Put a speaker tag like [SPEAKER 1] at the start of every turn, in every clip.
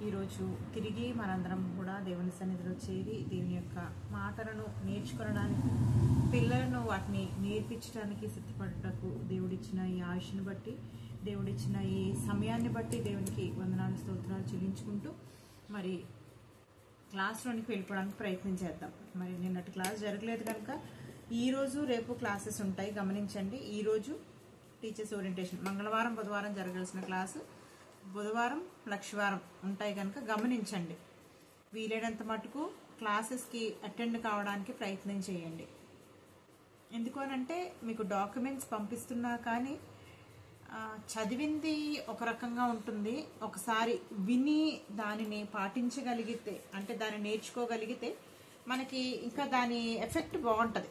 [SPEAKER 1] ఈరోజు తిరిగి మనందరం కూడా దేవుని సన్నిధిలో చేరి దేవుని యొక్క మాటలను నేర్చుకోవడానికి పిల్లలను వాటిని నేర్పించడానికి సిద్ధపడటకు దేవుడిచ్చిన ఈ ఆయుష్ని బట్టి దేవుడిచ్చిన ఈ సమయాన్ని బట్టి దేవునికి వందనాలు స్తోత్రాలు చెల్లించుకుంటూ మరి క్లాస్లోనికి వెళ్ళిపోవడానికి ప్రయత్నం చేద్దాం మరి నిన్నటి క్లాస్ జరగలేదు కనుక ఈ రోజు రేపు క్లాసెస్ ఉంటాయి గమనించండి ఈ రోజు టీచర్స్ ఓరియంటేషన్ మంగళవారం బుధవారం జరగాల్సిన క్లాసు బుధవారం లక్షవారం ఉంటాయి కనుక గమనించండి వీలైనంత మటుకు క్లాసెస్కి అటెండ్ కావడానికి ప్రయత్నం చేయండి ఎందుకు అనంటే మీకు డాక్యుమెంట్స్ పంపిస్తున్నా కానీ ఆ, చదివింది ఒక రకంగా ఉంటుంది ఒకసారి విని దానిని పాటించగలిగితే అంటే దాన్ని నేర్చుకోగలిగితే మనకి ఇంకా దాని ఎఫెక్ట్ బాగుంటుంది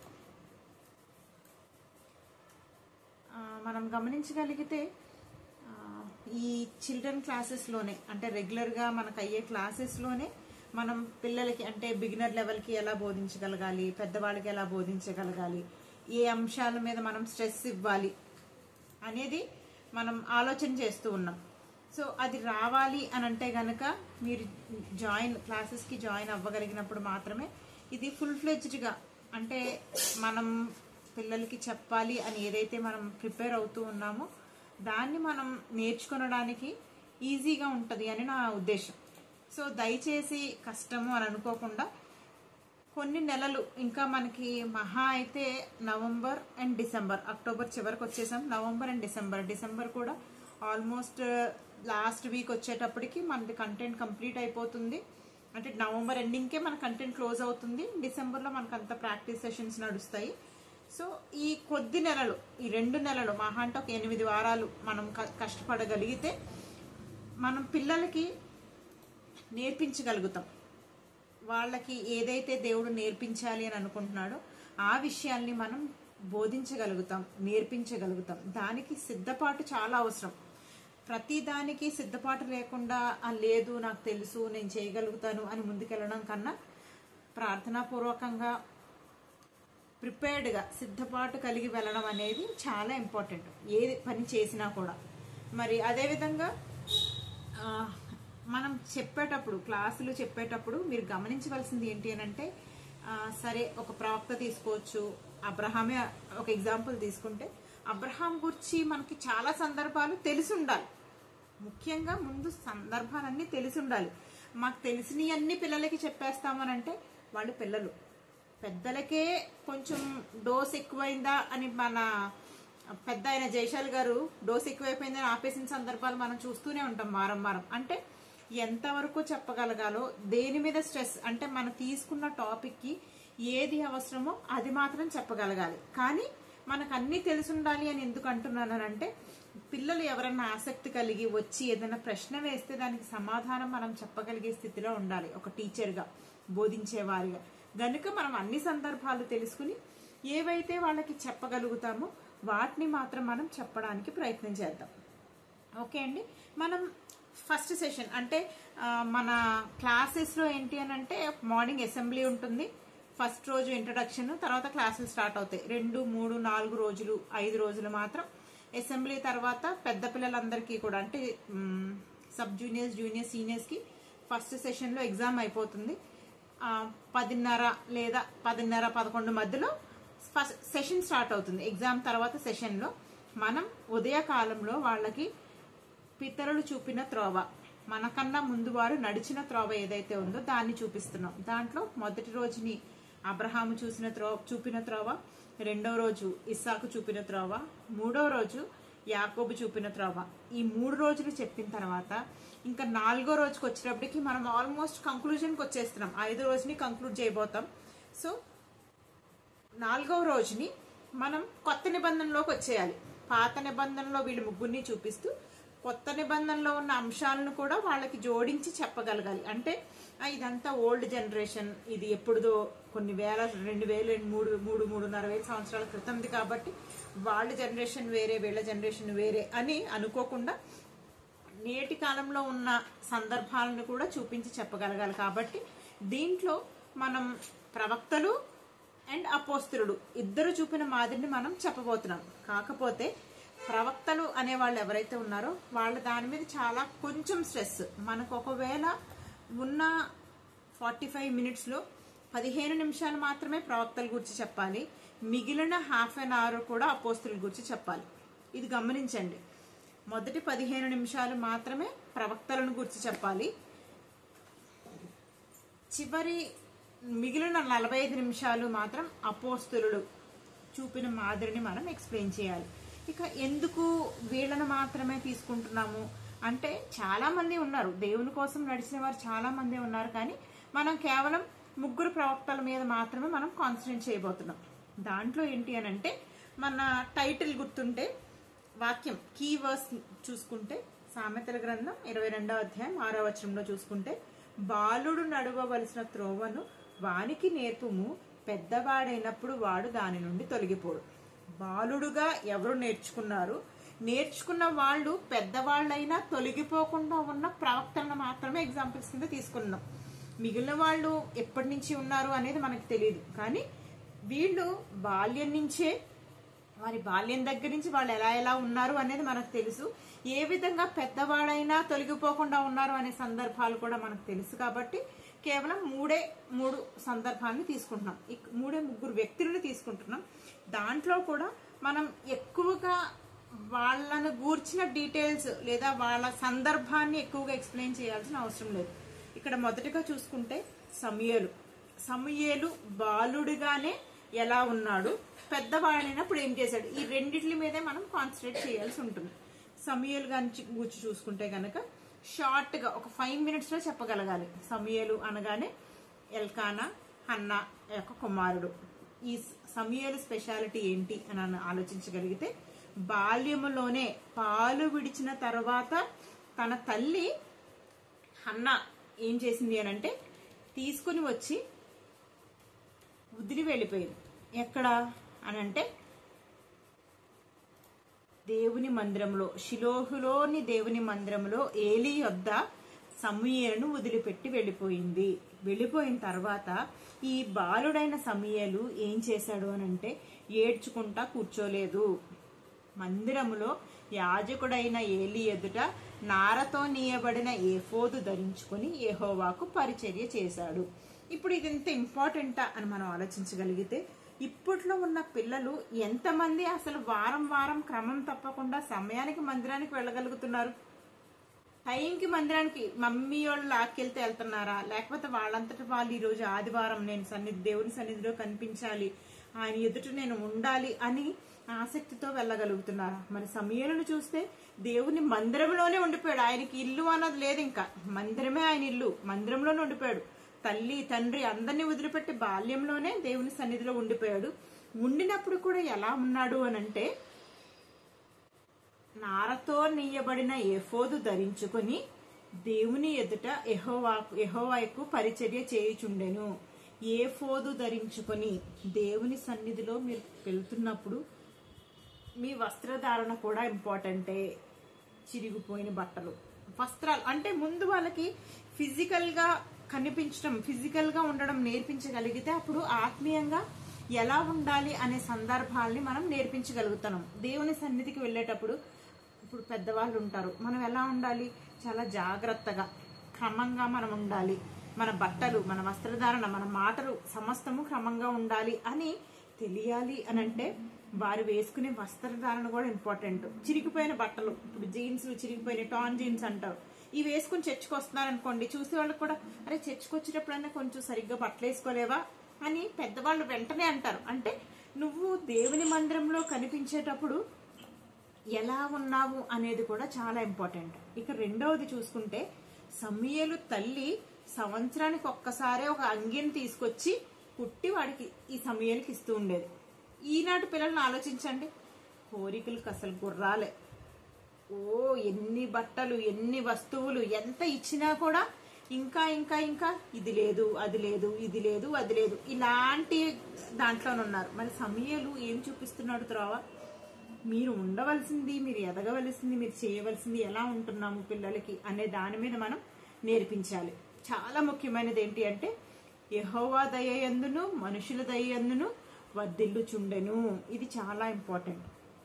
[SPEAKER 1] ఆ, మనం గమనించగలిగితే ఆ, ఈ చిల్డ్రన్ క్లాసెస్లోనే అంటే రెగ్యులర్గా మనకు అయ్యే క్లాసెస్లోనే మనం పిల్లలకి అంటే బిగినర్ లెవెల్కి ఎలా బోధించగలగాలి పెద్దవాళ్ళకి ఎలా బోధించగలగాలి ఏ అంశాల మీద మనం స్ట్రెస్ ఇవ్వాలి అనేది మనం ఆలోచన చేస్తూ ఉన్నాం సో అది రావాలి అని అంటే గనక మీరు జాయిన్ క్లాసెస్కి జాయిన్ అవ్వగలిగినప్పుడు మాత్రమే ఇది ఫుల్ ఫ్లెజ్డ్గా అంటే మనం పిల్లలకి చెప్పాలి అని ఏదైతే మనం ప్రిపేర్ అవుతూ ఉన్నామో దాన్ని మనం నేర్చుకొనడానికి ఈజీగా ఉంటుంది అని నా ఉద్దేశం సో దయచేసి కష్టము అని అనుకోకుండా కొన్ని నెలలు ఇంకా మనకి మహా అయితే నవంబర్ అండ్ డిసెంబర్ అక్టోబర్ చివరికి వచ్చేసాం నవంబర్ అండ్ డిసెంబర్ డిసెంబర్ కూడా ఆల్మోస్ట్ లాస్ట్ వీక్ వచ్చేటప్పటికి మనది కంటెంట్ కంప్లీట్ అయిపోతుంది అంటే నవంబర్ ఎండింగ్కే మన కంటెంట్ క్లోజ్ అవుతుంది డిసెంబర్లో మనకు అంత ప్రాక్టీస్ సెషన్స్ నడుస్తాయి సో ఈ కొద్ది నెలలు ఈ రెండు నెలలు మహా అంటే ఒక ఎనిమిది వారాలు మనం క- కష్టపడగలిగితే మనం పిల్లలకి నేర్పించగలుగుతాం వాళ్ళకి ఏదైతే దేవుడు నేర్పించాలి అని అనుకుంటున్నాడో ఆ విషయాల్ని మనం బోధించగలుగుతాం నేర్పించగలుగుతాం దానికి సిద్ధపాటు చాలా అవసరం ప్రతి దానికి సిద్ధపాటు లేకుండా "ఆ, లేదు నాకు తెలుసు నేను చేయగలుగుతాను అని ముందుకెళ్ళడం కన్నా ప్రార్థనాపూర్వకంగా ప్రిపేర్డ్గా సిద్ధపాటు కలిగి వెళ్ళడం అనేది చాలా ఇంపార్టెంట్ ఏ పని చేసినా కూడా మరి అదేవిధంగా ఆ, మనం చెప్పేటప్పుడు క్లాసులు చెప్పేటప్పుడు మీరు గమనించవలసింది ఏంటి అని అంటే ఆ, సరే ఒక ప్రవక్త తీసుకోవచ్చు అబ్రహామే ఒక ఎగ్జాంపుల్ తీసుకుంటే అబ్రహాం గురించి మనకి చాలా సందర్భాలు తెలిసి ఉండాలి ముఖ్యంగా ముందు సందర్భాలన్నీ తెలిసి ఉండాలి మాకు తెలిసినవన్నీ పిల్లలకి చెప్పేస్తామనంటే వాళ్ళు పిల్లలు పెద్దలకే కొంచెం డోస్ ఎక్కువైందా అని మన పెద్ద ఆయన జైశాల్ గారు డోస్ ఎక్కువైపోయిందని ఆపేసిన సందర్భాలు మనం చూస్తూనే ఉంటాం వారం వారం అంటే ఎంతవరకు చెప్పగలగాలో దేని మీద స్ట్రెస్ అంటే మనం తీసుకున్న టాపిక్కి ఏది అవసరమో అది మాత్రం చెప్పగలగాలి కానీ మనకు అన్నీ తెలిసి ఉండాలి అని ఎందుకు అంటున్నానంటే పిల్లలు ఎవరన్నా ఆసక్తి కలిగి వచ్చి ఏదైనా ప్రశ్న వేస్తే దానికి సమాధానం మనం చెప్పగలిగే స్థితిలో ఉండాలి ఒక టీచర్గా బోధించేవారిగా గనుక మనం అన్ని సందర్భాలు తెలుసుకుని ఏవైతే వాళ్ళకి చెప్పగలుగుతామో వాటిని మాత్రం మనం చెప్పడానికి ప్రయత్నం చేద్దాం ఓకే అండి మనం ఫస్ట్ సెషన్ అంటే ఆ, మన క్లాసెస్లో ఏంటి అని అంటే మార్నింగ్ అసెంబ్లీ ఉంటుంది ఫస్ట్ రోజు ఇంట్రడక్షన్ తర్వాత క్లాసులు స్టార్ట్ అవుతాయి రెండు మూడు నాలుగు రోజులు ఐదు రోజులు మాత్రం అసెంబ్లీ తర్వాత పెద్ద పిల్లలందరికీ కూడా అంటే మ్, సబ్ జూనియర్స్ జూనియర్ సీనియర్స్కి ఫస్ట్ సెషన్లో ఎగ్జామ్ అయిపోతుంది ఆ, పదిన్నర లేదా పదిన్నర పదకొండు మధ్యలో ఫస్ట్ సెషన్ స్టార్ట్ అవుతుంది ఎగ్జామ్ తర్వాత సెషన్లో మనం ఉదయకాలంలో వాళ్ళకి పితరులు చూపిన త్రోవ మనకన్నా ముందు వారు నడిచిన త్రోవ ఏదైతే ఉందో దాన్ని చూపిస్తున్నాం దాంట్లో మొదటి రోజుని అబ్రహాము చూసిన త్రోవ చూపిన త్రోవ రెండవ రోజు ఇస్సాకు చూపిన త్రోవ మూడవ రోజు యాకోబు చూపిన త్రోవ ఈ మూడు రోజులు చెప్పిన తర్వాత ఇంకా నాలుగో రోజుకి వచ్చేటప్పటికి మనం ఆల్మోస్ట్ కంక్లూజన్కి వచ్చేస్తున్నాం ఐదో రోజుని కంక్లూడ్ చేయబోతాం సో నాలుగవ రోజుని మనం కొత్త నిబంధనలోకి వచ్చేయాలి పాత నిబంధనలో వీళ్ళు ముగ్గురిని చూపిస్తూ కొత్త నిబంధనలో ఉన్న అంశాలను కూడా వాళ్ళకి జోడించి చెప్పగలగాలి అంటే ఆ, ఇదంతా ఓల్డ్ జనరేషన్ ఇది ఎప్పుడుదో కొన్ని వేల రెండు వేలు రెండు మూడు మూడు మూడున్నర వేల సంవత్సరాల క్రితంది కాబట్టి వాళ్ళ జనరేషన్ వేరే వీళ్ళ జనరేషన్ వేరే అని అనుకోకుండా నేటి కాలంలో ఉన్న సందర్భాలను కూడా చూపించి చెప్పగలగాలి కాబట్టి దీంట్లో మనం ప్రవక్తలు అండ్ అపోస్తులుడు ఇద్దరు చూపిన మాదిరిని మనం చెప్పబోతున్నాం కాకపోతే ప్రవక్తలు అనే వాళ్ళు ఎవరైతే ఉన్నారో వాళ్ళ దాని మీద చాలా కొంచెం స్ట్రెస్ మనకు ఒకవేళ ఉన్న ఫార్టీ ఫైవ్ మినిట్స్లో పదిహేను నిమిషాలు మాత్రమే ప్రవక్తల గురించి చెప్పాలి మిగిలిన హాఫ్ అన్ అవర్ కూడా అపోస్తుల గురించి చెప్పాలి ఇది గమనించండి మొదటి పదిహేను నిమిషాలు మాత్రమే ప్రవక్తలను గురించి చెప్పాలి చివరి మిగిలిన నలభై ఐదు నిమిషాలు మాత్రం అపోస్తులు చూపిన మాదిరిని మనం ఎక్స్ప్లెయిన్ చేయాలి ఇక ఎందుకు వీళ్ళను మాత్రమే తీసుకుంటున్నాము అంటే చాలా మంది ఉన్నారు దేవుని కోసం నడిచిన వారు చాలా మంది ఉన్నారు కానీ మనం కేవలం ముగ్గురు ప్రవక్తల మీద మాత్రమే మనం కాన్సన్ట్రేట్ చేయబోతున్నాం దాంట్లో ఏంటి అని అంటే మన టైటిల్ గుర్తుంటే వాక్యం కీ వర్స్ చూసుకుంటే సామెతల గ్రంథం ఇరవై రెండవ అధ్యాయం ఆరో వచనంలో చూసుకుంటే బాలుడు నడవవలసిన త్రోవను వానికి నేర్పుము పెద్దవాడైనప్పుడు వాడు దాని నుండి తొలగిపోడు బాలుడుగా ఎవరు నేర్చుకున్నారు నేర్చుకున్న వాళ్ళు పెద్దవాళ్ళైనా తొలగిపోకుండా ఉన్న ప్రవక్తలను మాత్రమే ఎగ్జాంపుల్స్ కింద తీసుకున్నాం మిగిలిన వాళ్ళు ఎప్పటి నుంచి ఉన్నారు అనేది మనకు తెలియదు కానీ వీళ్ళు బాల్యం నుంచే వారి బాల్యం దగ్గర నుంచి వాళ్ళు ఎలా ఎలా ఉన్నారు అనేది మనకు తెలుసు ఏ విధంగా పెద్దవాడైనా తొలగిపోకుండా ఉన్నారు అనే సందర్భాలు కూడా మనకు తెలుసు కాబట్టి కేవలం మూడే మూడు సందర్భాన్ని తీసుకుంటున్నాం ఇక్- మూడే ముగ్గురు వ్యక్తులను తీసుకుంటున్నాం దాంట్లో కూడా మనం ఎక్కువగా వాళ్ళను గూర్చిన డీటెయిల్స్ లేదా వాళ్ళ సందర్భాన్ని ఎక్కువగా ఎక్స్ప్లెయిన్ చేయాల్సిన అవసరం లేదు ఇక్కడ మొదటగా చూసుకుంటే సమయలు సమయలు బాలుడిగానే ఎలా ఉన్నాడు పెద్దవాడైనప్పుడు ఏం చేశాడు ఈ రెండిట్ల మీదే మనం కాన్సన్ట్రేట్ చేయాల్సి ఉంటుంది సమయలు గాని గురించి చూసుకుంటే గనక షార్ట్ గా ఒక ఫైవ్ మినిట్స్ లో చెప్పగలగాలి సమయలు అనగానే ఎల్కానా హన్నా యొక్క కుమారుడు ఈ సమయలు స్పెషాలిటీ ఏంటి అని అన- ఆలోచించగలిగితే బాల్యములోనే పాలు విడిచిన తర్వాత తన తల్లి హన్న ఏం చేసింది అని అంటే తీసుకుని వచ్చి వదిలి వెళ్ళిపోయింది ఎక్కడ అని అంటే దేవుని మందిరంలో షిలోహులోని దేవుని మందిరంలో ఏలి యొద్ద సమూయేలును వదిలిపెట్టి వెళ్ళిపోయింది వెళ్ళిపోయిన తర్వాత ఈ బాలుడైన సమూయేలు ఏం చేశాడు అని అంటే ఏడ్చుకుంటా కూర్చోలేదు మందిరములో యాజకుడైన ఏలి ఎదుట నారతో నీయబడిన ఏఫోదు ధరించుకుని యెహోవాకు పరిచర్య చేశాడు ఇప్పుడు ఇది ఎంత ఇంపార్టెంటా అని మనం ఆలోచించగలిగితే ఇప్పట్లో ఉన్న పిల్లలు ఎంతమంది అసలు వారం వారం క్రమం తప్పకుండా సమయానికి మందిరానికి వెళ్ళగలుగుతున్నారు టైంకి మందిరానికి మమ్మీ వాళ్ళు లాక్కెళ్తే వెళ్తున్నారా లేకపోతే వాళ్ళంతటి వాళ్ళు ఈ రోజు ఆదివారం నేను సన్నిధి దేవుని సన్నిధిలో కనిపించాలి ఆయన ఎదుట నేను ఉండాలి అని ఆసక్తితో వెళ్ళగలుగుతున్నారా మరి సమయాలను చూస్తే దేవుని మందిరంలోనే ఉండిపోయాడు ఆయనకి ఇల్లు అన్నది లేదు ఇంకా మందిరమే ఆయన ఇల్లు మందిరంలోనే ఉండిపోయాడు తల్లి తండ్రి అందరినీ వదిలిపెట్టి బాల్యంలోనే దేవుని సన్నిధిలో ఉండిపోయాడు ఉండినప్పుడు కూడా ఎలా ఉన్నాడు అని అంటే నారతో నీయబడిన ఎఫోదు ధరించుకొని దేవుని ఎదుట ఎహోవాకు ఎహోవాకు పరిచర్య చేయుచుండెను ఏఫోదు ధరించుకొని దేవుని సన్నిధిలో మీరు వెళ్తున్నప్పుడు మీ వస్త్రధారణ కూడా ఇంపార్టెంటే చిరిగిపోయిన బట్టలు వస్త్రాలు అంటే ముందు వాళ్ళకి ఫిజికల్ గా కనిపించడం ఫిజికల్ గా ఉండడం నేర్పించగలిగితే అప్పుడు ఆత్మీయంగా ఎలా ఉండాలి అనే సందర్భాల్ని మనం నేర్పించగలుగుతున్నాం దేవుని సన్నిధికి వెళ్ళేటప్పుడు ఇప్పుడు పెద్దవాళ్ళు ఉంటారు మనం ఎలా ఉండాలి చాలా జాగ్రత్తగా క్రమంగా మనం ఉండాలి మన బట్టలు మన వస్త్రధారణ మన మాటలు సమస్తము క్రమంగా ఉండాలి అని తెలియాలి అని అంటే వారు వేసుకునే వస్త్రధారణ కూడా ఇంపార్టెంట్ చిరిగిపోయిన బట్టలు ఇప్పుడు జీన్స్ చిరిగిపోయిన టాన్ జీన్స్ అంటారు ఇవి వేసుకుని చర్చకు వస్తున్నారు అనుకోండి చూసే వాళ్ళకి కూడా అరే చర్చకు వచ్చేటప్పుడైనా కొంచెం సరిగ్గా బట్టలు వేసుకోలేవా అని పెద్దవాళ్ళు వెంటనే అంటారు అంటే నువ్వు దేవుని మందిరంలో కనిపించేటప్పుడు ఎలా ఉన్నావు అనేది కూడా చాలా ఇంపార్టెంట్ ఇక రెండవది చూసుకుంటే సమయలు తల్లి సంవత్సరానికి ఒక్కసారే ఒక అంగిని తీసుకొచ్చి కుట్టి వాడికి ఈ సమయానికి ఇస్తూ ఉండేది ఈనాటి పిల్లల్ని ఆలోచించండి కోరికలకు అసలు గుర్రాలే ఓ ఎన్ని బట్టలు ఎన్ని వస్తువులు ఎంత ఇచ్చినా కూడా ఇంకా ఇంకా ఇంకా ఇది లేదు అది లేదు ఇది లేదు అది లేదు ఇలాంటి దాంట్లోనే ఉన్నారు మరి సమయాలు ఏం చూపిస్తున్నాడు త్రోవ మీరు ఉండవలసింది మీరు ఎదగవలసింది మీరు చేయవలసింది ఎలా ఉంటున్నాము పిల్లలకి అనే దాని మీద మనం నేర్పించాలి చాలా ముఖ్యమైనది ఏంటి అంటే యహోవా దయందును మనుషుల దయందును వర్ధిల్లుచుండెను ఇది చాలా ఇంపార్టెంట్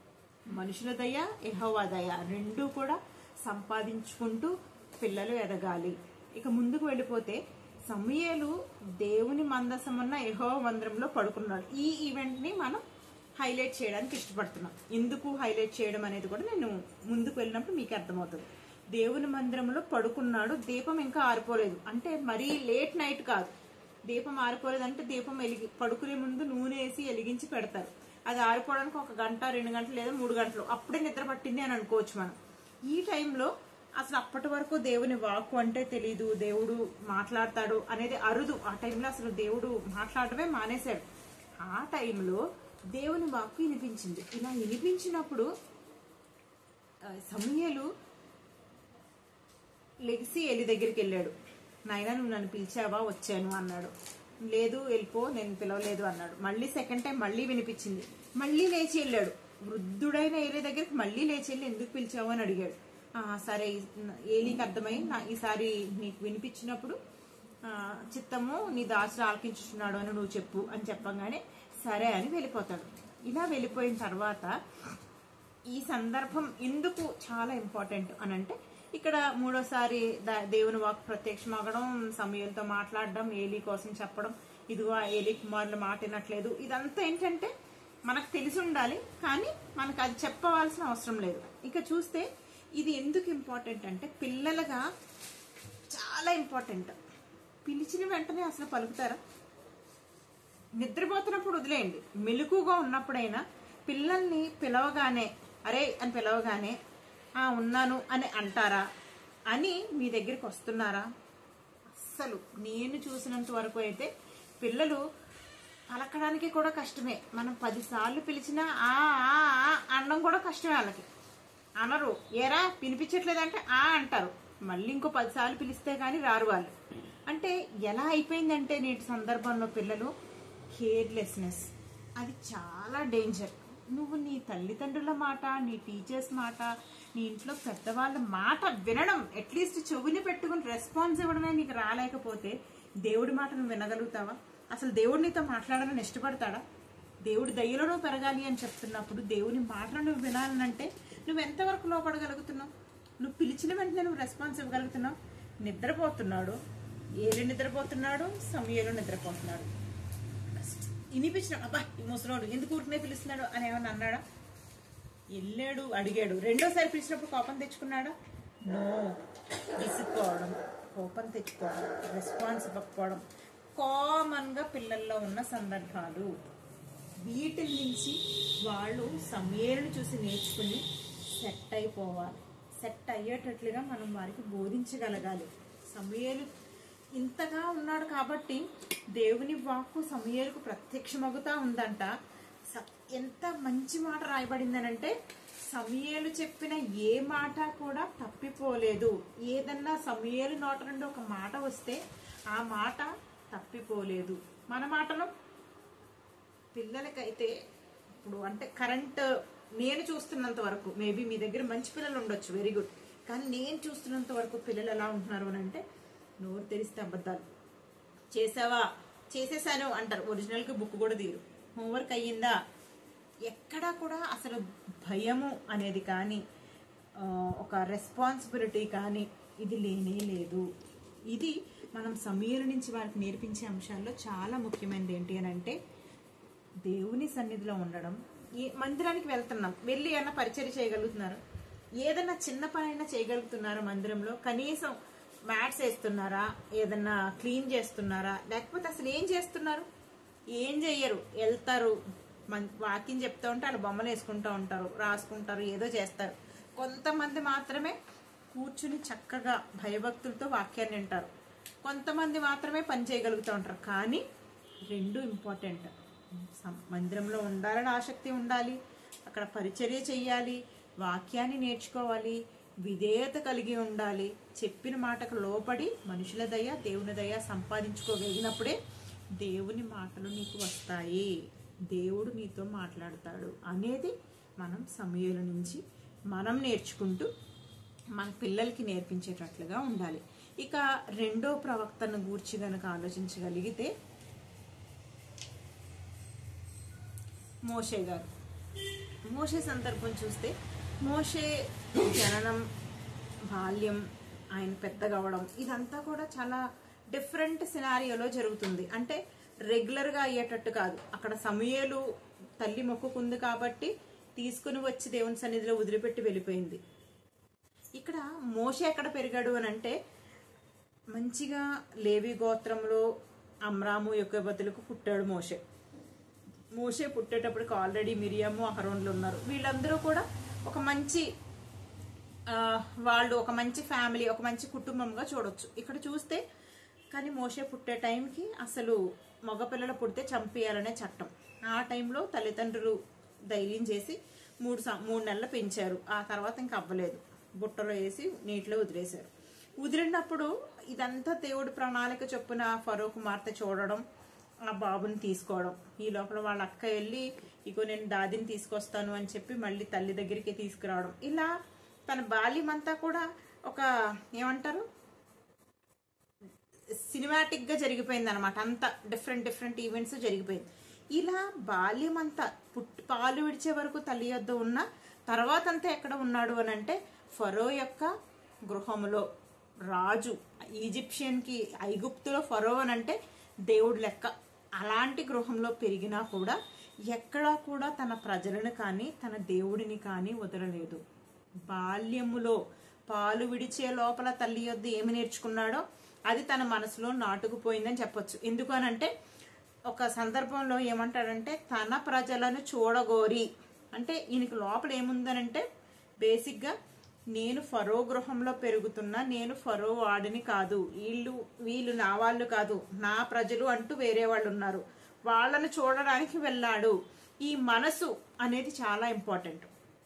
[SPEAKER 1] మనుషుల దయ ఎహోవా దయ రెండు కూడా సంపాదించుకుంటూ పిల్లలు ఎదగాలి ఇక ముందుకు వెళ్ళిపోతే సమయలు దేవుని మందసమన్న ఎహోవ మందిరంలో పడుకున్నాడు ఈ ఈవెంట్ ని మనం హైలైట్ చేయడానికి ఇష్టపడుతున్నాం ఎందుకు హైలైట్ చేయడం అనేది కూడా నేను ముందుకు వెళ్ళినప్పుడు మీకు అర్థమవుతుంది దేవుని మందిరంలో పడుకున్నాడు దీపం ఇంకా ఆరిపోలేదు అంటే మరీ లేట్ నైట్ కాదు దీపం ఆరిపోలేదు అంటే దీపం వెలిగి పడుకునే ముందు నూనె వేసి వెలిగించి పెడతారు అది ఆరిపోవడానికి ఒక గంట రెండు గంటలు లేదా మూడు గంటలు అప్పుడే నిద్ర పట్టింది అని అనుకోవచ్చు మనం ఈ టైంలో అసలు అప్పటి వరకు దేవుని వాక్కు అంటే తెలీదు దేవుడు మాట్లాడతాడు అనేది అరుదు ఆ టైంలో అసలు దేవుడు మాట్లాడటమే మానేశాడు ఆ టైంలో దేవుని వాక్కు వినిపించింది ఇలా వినిపించినప్పుడు ఆ, సమూయేలు లెగిసి ఎలి దగ్గరికి వెళ్ళాడు నాయన నువ్వు నన్ను పిలిచావా వచ్చాను అన్నాడు లేదు వెళ్ళిపో నేను పిలవలేదు అన్నాడు మళ్ళీ సెకండ్ టైం మళ్ళీ వినిపించింది మళ్ళీ లేచి వెళ్ళాడు వృద్ధుడైన ఏలి దగ్గరికి మళ్ళీ లేచి వెళ్ళి ఎందుకు పిలిచావు అని అడిగాడు "ఆ, సరే ఈ- ఏలికి అర్థమై నా ఈసారి నీకు వినిపించినప్పుడు ఆ, చిత్తము నీ దాసుడు ఆలకించుతున్నాడు అని నువ్వు చెప్పు అని చెప్పగానే సరే అని వెళ్ళిపోతాడు ఇలా వెళ్ళిపోయిన తర్వాత ఈ సందర్భం ఎందుకు చాలా ఇంపార్టెంట్ అని అంటే ఇక్కడ మూడోసారి ద- దేవుని వాక్ ప్రత్యక్షమవడం సమయంతో మాట్లాడడం ఏలీ కోసం చెప్పడం ఇదిగో ఆ ఏలీ కుమారులు మాట వినట్లేదు ఇదంతా ఏంటంటే మనకు తెలిసి ఉండాలి కానీ మనకు అది చెప్పవలసిన అవసరం లేదు ఇక చూస్తే ఇది ఎందుకు ఇంపార్టెంట్ అంటే పిల్లలుగా చాలా ఇంపార్టెంట్ పిలిచిన వెంటనే అసలు పలుకుతారా నిద్రపోతున్నప్పుడు వదిలేయండి మెలకుగా ఉన్నప్పుడైనా పిల్లల్ని పిలవగానే అరే అని పిలవగానే ఆ ఉన్నాను అని అంటారా అని మీ దగ్గరికి వస్తున్నారా అస్సలు నేను చూసినంత వరకు అయితే పిల్లలు పలకడానికి కూడా కష్టమే మనం పదిసార్లు పిలిచినా ఆ ఆ ఆ అనడం కూడా కష్టమే వాళ్ళకి అనరు ఏరా వినిపించట్లేదంటే ఆ అంటారు మళ్ళీ ఇంకో పదిసార్లు పిలిస్తే కానీ రారు వాళ్ళు అంటే ఎలా అయిపోయిందంటే నేటి సందర్భంలో పిల్లలు కేర్లెస్నెస్ అది చాలా డేంజర్ నువ్వు నీ తల్లిదండ్రుల మాట నీ టీచర్స్ మాట నీ ఇంట్లో పెద్దవాళ్ళ మాట వినడం అట్లీస్ట్ చెవుని పెట్టుకుని రెస్పాన్స్ ఇవ్వడమే నీకు రాలేకపోతే దేవుడి మాట నువ్వు వినగలుగుతావా అసలు దేవుడు నీతో మాట్లాడాలని ఇష్టపడతాడా దేవుడి దయ్యలో నువ్వు పెరగాలి అని చెప్తున్నప్పుడు దేవుని మాటలు నువ్వు వినాలనంటే నువ్వు ఎంతవరకు లోపడగలుగుతున్నావు నువ్వు పిలిచిన వెంటనే నువ్వు రెస్పాన్స్ ఇవ్వగలుగుతున్నావు నిద్రపోతున్నాడు ఏలు నిద్రపోతున్నాడు సమయంలో నిద్రపోతున్నాడు వినిపించిన అబ్బా ఈ ముసలోడు ఎందుకు ఊరికనే పిలుస్తున్నాడు అని ఏమన్నా అన్నాడా వెళ్ళాడు అడిగాడు రెండోసారి పిలిచినప్పుడు కోపం తెచ్చుకున్నాడా నో విసుక్కోవడం కోపం తెచ్చుకోవడం రెస్పాన్స్ ఇవ్వకపోవడం కామన్గా పిల్లల్లో ఉన్న సందర్భాలు వీటి నుంచి వాళ్ళు సమయాలను చూసి నేర్చుకుని సెట్ అయిపోవాలి సెట్ అయ్యేటట్లుగా మనం వారికి బోధించగలగాలి సమయాలు ఇంతగా ఉన్నాడు కాబట్టి దేవుని వాక్కు సమయాలకు ప్రత్యక్షమగుతా ఉందంట స- ఎంత మంచి మాట రాయబడిందనంటే సమయాలు చెప్పిన ఏ మాట కూడా తప్పిపోలేదు ఏదన్నా సమయాలు నోట నుండి ఒక మాట వస్తే ఆ మాట తప్పిపోలేదు మన మాటలో పిల్లలకైతే ఇప్పుడు అంటే కరెంట్ నేను చూస్తున్నంత వరకు మేబీ మీ దగ్గర మంచి పిల్లలు ఉండొచ్చు వెరీ గుడ్ కానీ నేను చూస్తున్నంత వరకు పిల్లలు ఎలా ఉంటున్నారు అని అంటే నోరు తెరిస్తే అబద్ధాలు చేసావా చేసేసాను అంటారు ఒరిజినల్కి బుక్ కూడా తీరు హోంవర్క్ అయ్యిందా ఎక్కడా కూడా అసలు భయము అనేది కానీ ఆ, ఒక రెస్పాన్సిబిలిటీ కానీ ఇది లేనే లేదు ఇది మనం సమీర నుంచి వారికి నేర్పించే అంశాల్లో చాలా ముఖ్యమైనది ఏంటి అని అంటే దేవుని సన్నిధిలో ఉండడం ఈ మందిరానికి వెళ్తున్నాం వెళ్ళి ఏమన్నా పరిచయం చేయగలుగుతున్నారు ఏదన్నా చిన్న పని అయినా చేయగలుగుతున్నారా మందిరంలో కనీసం మ్యాట్స్ వేస్తున్నారా ఏదన్నా క్లీన్ చేస్తున్నారా లేకపోతే అసలు ఏం చేస్తున్నారు ఏం చెయ్యరు వెళ్తారు మన్ వాకింగ్ చెప్తూ ఉంటే వాళ్ళు బొమ్మలు వేసుకుంటూ ఉంటారు రాసుకుంటారు ఏదో చేస్తారు కొంతమంది మాత్రమే కూర్చుని చక్కగా భయభక్తులతో వాక్యాన్ని వింటారు కొంతమంది మాత్రమే పని చేయగలుగుతూ ఉంటారు కానీ రెండు ఇంపార్టెంట్ సం- మందిరంలో ఉండాలని ఆసక్తి ఉండాలి అక్కడ పరిచర్య చెయ్యాలి వాక్యాన్ని నేర్చుకోవాలి విధేయత కలిగి ఉండాలి చెప్పిన మాటకు లోపడి మనుషుల దయ దేవుని దయ సంపాదించుకోగలిగినప్పుడే దేవుని మాటలు నీకు వస్తాయి దేవుడు నీతో మాట్లాడతాడు అనేది మనం సమయాల నుంచి మనం నేర్చుకుంటూ మన పిల్లలకి నేర్పించేటట్లుగా ఉండాలి ఇక రెండో ప్రవక్తను గూర్చి గనక ఆలోచించగలిగితే మోషే గారు మోషే సందర్భం చూస్తే మోషే జననం బాల్యం ఆయన పెద్దగా అవడం ఇదంతా కూడా చాలా డిఫరెంట్ సినారియోలో జరుగుతుంది అంటే రెగ్యులర్గా అయ్యేటట్టు కాదు అక్కడ సమయలు తల్లి మొక్కుకుంది కాబట్టి తీసుకుని వచ్చి దేవుని సన్నిధిలో వదిలిపెట్టి వెళ్ళిపోయింది ఇక్కడ మోషే ఎక్కడ పెరిగాడు అని అంటే మంచిగా లేవి గోత్రంలో అమ్రాము యొక్క బతులకు పుట్టాడు మోషే మోషే పుట్టేటప్పటికి ఆల్రెడీ మిరియాము అహరోన్లు ఉన్నారు వీళ్ళందరూ కూడా ఒక మంచి ఆ, వాళ్ళు ఒక మంచి ఫ్యామిలీ ఒక మంచి కుటుంబంగా చూడొచ్చు ఇక్కడ చూస్తే కానీ మోషే పుట్టే టైంకి అసలు మగపిల్లలు పుడితే చంపేయాలనే చట్టం ఆ టైంలో తల్లిదండ్రులు ధైర్యం చేసి మూడు సం- మూడు నెలలు పెంచారు ఆ తర్వాత ఇంకా అవ్వలేదు బుట్టలో వేసి నీటిలో వదిలేశారు వదిలినప్పుడు ఇదంతా దేవుడి ప్రణాళిక చొప్పున ఫరో కుమార్తె చూడడం ఆ బాబుని తీసుకోవడం ఈ లోపల వాళ్ళ అక్క వెళ్ళి ఇగో నేను దాదిని తీసుకొస్తాను అని చెప్పి మళ్ళీ తల్లి దగ్గరికి తీసుకురావడం ఇలా తన బాల్యం అంతా కూడా ఒక ఏమంటారు సినిమాటిక్ గా జరిగిపోయింది అనమాట అంత డిఫరెంట్ డిఫరెంట్ ఈవెంట్స్ జరిగిపోయింది ఇలా బాల్యం అంతా పుట్టి పాలు విడిచే వరకు తల్లి యొద్ద ఉన్న తర్వాత అంతా ఎక్కడ ఉన్నాడు అని అంటే ఫరో యొక్క గృహములో రాజు ఈజిప్షియన్ కి ఐగుప్తులో ఫరో అని అంటే దేవుడు లెక్క అలాంటి గృహంలో పెరిగినా కూడా ఎక్కడా కూడా తన ప్రజలను కానీ తన దేవుడిని కానీ వదలలేదు బాల్యములో పాలు విడిచే లోపల తల్లి యొద్ద ఏమి నేర్చుకున్నాడో అది తన మనసులో నాటుకుపోయిందని చెప్పొచ్చు ఎందుకు అనంటే ఒక సందర్భంలో ఏమంటాడంటే తన ప్రజలను చూడగోరి అంటే ఈయనకి లోపల ఏముందనంటే బేసిక్గా నేను ఫరో గృహంలో పెరుగుతున్నా నేను ఫరో వాడిని కాదు వీళ్ళు వీళ్ళు నా వాళ్ళు కాదు నా ప్రజలు అంటూ వేరే వాళ్ళు ఉన్నారు వాళ్ళను చూడడానికి వెళ్ళాడు ఈ మనసు అనేది చాలా ఇంపార్టెంట్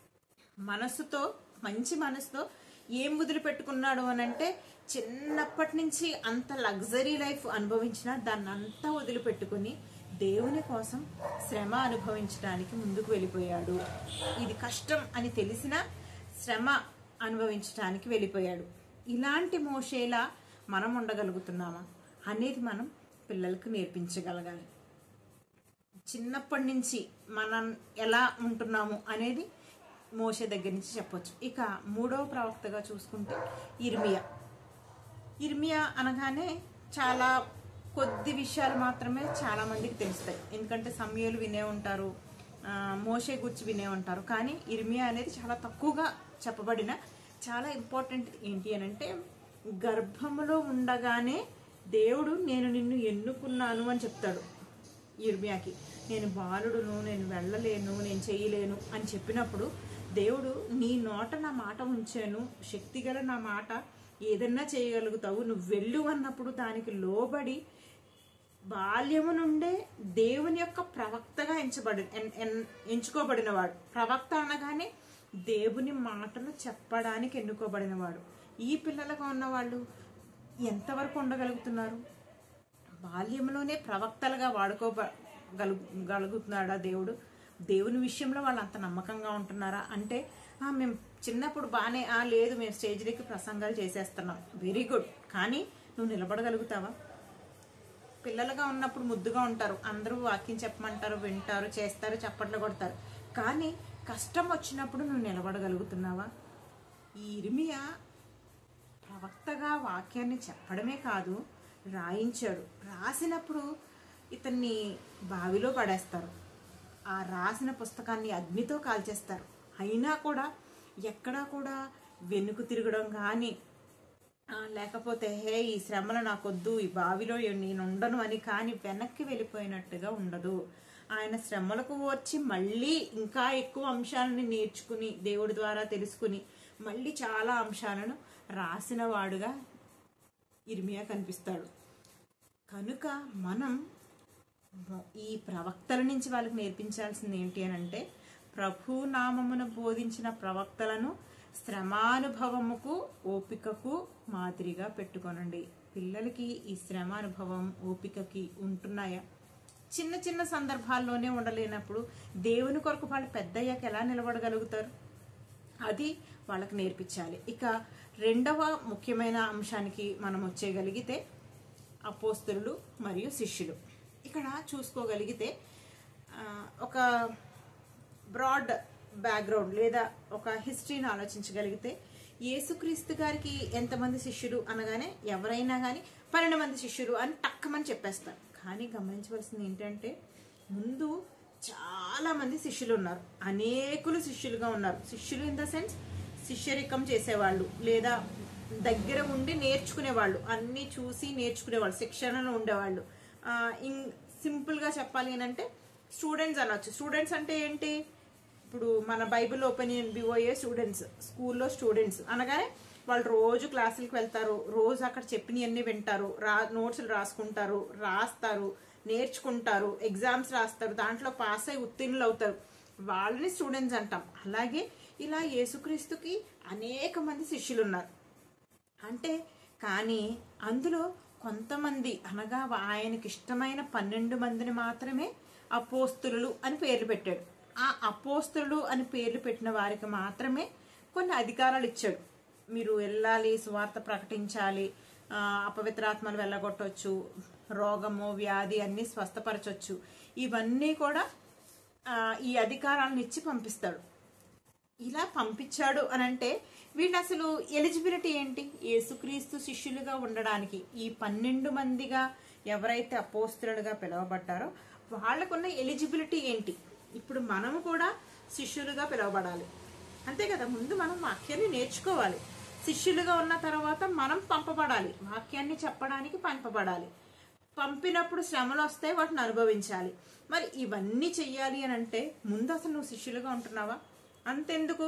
[SPEAKER 1] మనసుతో మంచి మనసుతో ఏం వదిలిపెట్టుకున్నాడు అని అంటే చిన్నప్పటి నుంచి అంత లగ్జరీ లైఫ్ అనుభవించినా దాన్ని అంతా వదిలిపెట్టుకుని దేవుని కోసం శ్రమ అనుభవించడానికి ముందుకు వెళ్ళిపోయాడు ఇది కష్టం అని తెలిసిన శ్రమ అనుభవించడానికి వెళ్ళిపోయాడు ఇలాంటి మోషేలా మనం ఉండగలుగుతున్నామా అనేది మనం పిల్లలకు నేర్పించగలగాలి చిన్నప్పటి నుంచి మనం ఎలా ఉంటున్నాము అనేది మోషే దగ్గర నుంచి చెప్పొచ్చు ఇక మూడవ ప్రవక్తగా చూసుకుంటే ఇర్మియా ఇర్మియా అనగానే చాలా కొద్ది విషయాలు మాత్రమే చాలా మందికి తెలుస్తాయి ఎందుకంటే సమయాలు వినే ఉంటారు ఆ, మోషే గురించి వినే ఉంటారు కానీ ఇర్మియా అనేది చాలా తక్కువగా చెప్పబడిన చాలా ఇంపార్టెంట్ ఏంటి అని అంటే గర్భములో ఉండగానే దేవుడు నేను నిన్ను ఎన్నుకున్నాను అని చెప్తాడు ఇర్మియాకి నేను బాలుడును నేను వెళ్ళలేను నేను చేయలేను అని చెప్పినప్పుడు దేవుడు నీ నోట నా మాట ఉంచాను శక్తిగల నా మాట ఏదన్నా చేయగలుగుతావు నువ్వు వెళ్ళు అన్నప్పుడు దానికి లోబడి బాల్యము నుండే దేవుని యొక్క ప్రవక్తగా ఎంచబడి ఎన్- ఎన్- ఎంచుకోబడినవాడు ప్రవక్త అనగానే దేవుని మాటలు చెప్పడానికి ఎన్నుకోబడినవాడు ఈ పిల్లలుగా ఉన్నవాళ్ళు ఎంతవరకు ఉండగలుగుతున్నారు బాల్యంలోనే ప్రవక్తలుగా వాడుకోగలుగు గలుగుతున్నాడా దేవుడు దేవుని విషయంలో వాళ్ళు అంత నమ్మకంగా ఉంటున్నారా అంటే "ఆ, మేము చిన్నప్పుడు బాగానే ఆ లేదు మేము స్టేజ్లకి ప్రసంగాలు చేసేస్తున్నాం వెరీ గుడ్ కానీ నువ్వు నిలబడగలుగుతావా పిల్లలుగా ఉన్నప్పుడు ముద్దుగా ఉంటారు అందరూ వాక్యం చెప్పమంటారు వింటారు చేస్తారు చప్పట్లు కొడతారు కానీ కష్టం వచ్చినప్పుడు నువ్వు నిలబడగలుగుతున్నావా ఈ ఇర్మియా ప్రవక్తగా వాక్యాన్ని చెప్పడమే కాదు రాయించాడు రాసినప్పుడు ఇతన్ని బావిలో పడేస్తారు ఆ రాసిన పుస్తకాన్ని అగ్నితో కాల్చేస్తారు అయినా కూడా ఎక్కడా కూడా వెనుకు తిరగడం కానీ ఆ, లేకపోతే హే ఈ శ్రమలు నాకొద్దు ఈ బావిలో నేను ఉండను అని కానీ వెనక్కి వెళ్ళిపోయినట్టుగా ఉండదు ఆయన శ్రమలకు వచ్చి మళ్ళీ ఇంకా ఎక్కువ అంశాలని నేర్చుకుని దేవుడి ద్వారా తెలుసుకుని మళ్ళీ చాలా అంశాలను రాసిన వాడుగా ఇర్మియా కనిపిస్తాడు కనుక మనం ఈ ప్రవక్తల నుంచి వాళ్ళకి నేర్పించాల్సింది ఏంటి అని అంటే ప్రభు నామమును బోధించిన ప్రవక్తలను శ్రమానుభవముకు ఓపికకు మాదిరిగా పెట్టుకొనండి పిల్లలకి ఈ శ్రమానుభవం ఓపికకి ఉంటున్నాయా చిన్న చిన్న సందర్భాల్లోనే ఉండలేనప్పుడు దేవుని కొరకు వాళ్ళు పెద్దయ్యాక ఎలా నిలబడగలుగుతారు అది వాళ్ళకి నేర్పించాలి ఇక రెండవ ముఖ్యమైన అంశానికి మనం వచ్చేయగలిగితే అపోస్తులు మరియు శిష్యులు ఇక్కడ చూసుకోగలిగితే ఆ, ఒక బ్రాడ్ బ్యాక్గ్రౌండ్ లేదా ఒక హిస్టరీని ఆలోచించగలిగితే యేసుక్రీస్తు గారికి ఎంతమంది శిష్యులు అనగానే ఎవరైనా కానీ పన్నెండు మంది శిష్యులు అని టక్కమని చెప్పేస్తారు కానీ గమనించవలసింది ఏంటంటే ముందు చాలా మంది శిష్యులు ఉన్నారు అనేకులు శిష్యులుగా ఉన్నారు శిష్యులు ఇన్ ద సెన్స్ శిష్యరికం చేసేవాళ్ళు లేదా దగ్గర ఉండి నేర్చుకునేవాళ్ళు అన్నీ చూసి నేర్చుకునేవాళ్ళు శిక్షణలో ఉండేవాళ్ళు ఆ, ఇం సింపుల్గా చెప్పాలి అంటే స్టూడెంట్స్ అనొచ్చు స్టూడెంట్స్ అంటే ఏంటి ఇప్పుడు మన బైబిల్ ఒపీనియన్ బిఓఏ స్టూడెంట్స్ స్కూల్లో స్టూడెంట్స్ అనగానే వాళ్ళు రోజు క్లాసులకు వెళ్తారు రోజు అక్కడ చెప్పినవన్నీ వింటారు రా నోట్స్లు రాసుకుంటారు రాస్తారు నేర్చుకుంటారు ఎగ్జామ్స్ రాస్తారు దాంట్లో పాస్ అయి ఉత్తీర్ణులు అవుతారు వాళ్ళని స్టూడెంట్స్ అంటాం అలాగే ఇలా యేసుక్రీస్తుకి అనేక మంది శిష్యులు ఉన్నారు అంటే కానీ అందులో కొంతమంది అనగా ఆయనకి ఇష్టమైన పన్నెండు మందిని మాత్రమే అపోస్తులు అని పేర్లు పెట్టాడు ఆ అపోస్తులు అని పేర్లు పెట్టిన వారికి మాత్రమే కొన్ని అధికారాలు ఇచ్చాడు మీరు వెళ్ళాలి సువార్త ప్రకటించాలి ఆ, అపవిత్రాత్మలు వెళ్ళగొట్టవచ్చు రోగము వ్యాధి అన్ని స్వస్థపరచవచ్చు ఇవన్నీ కూడా ఆ, ఈ అధికారాలను ఇచ్చి పంపిస్తాడు ఇలా పంపించాడు అని అంటే వీళ్ళు అసలు ఎలిజిబిలిటీ ఏంటి యేసుక్రీస్తు శిష్యులుగా ఉండడానికి ఈ పన్నెండు మందిగా ఎవరైతే అపోస్తులుగా పిలువబడ్డారో వాళ్ళకున్న ఎలిజిబిలిటీ ఏంటి ఇప్పుడు మనము కూడా శిష్యులుగా పిలువబడాలి అంతే కదా ముందు మనం వాక్యాన్ని నేర్చుకోవాలి శిష్యులుగా ఉన్న తర్వాత మనం పంపబడాలి వాక్యాన్ని చెప్పడానికి పంపబడాలి పంపినప్పుడు శ్రమలు వస్తాయి వాటిని అనుభవించాలి మరి ఇవన్నీ చెయ్యాలి అని అంటే ముందు అసలు నువ్వు శిష్యులుగా ఉంటున్నావా అంతెందుకు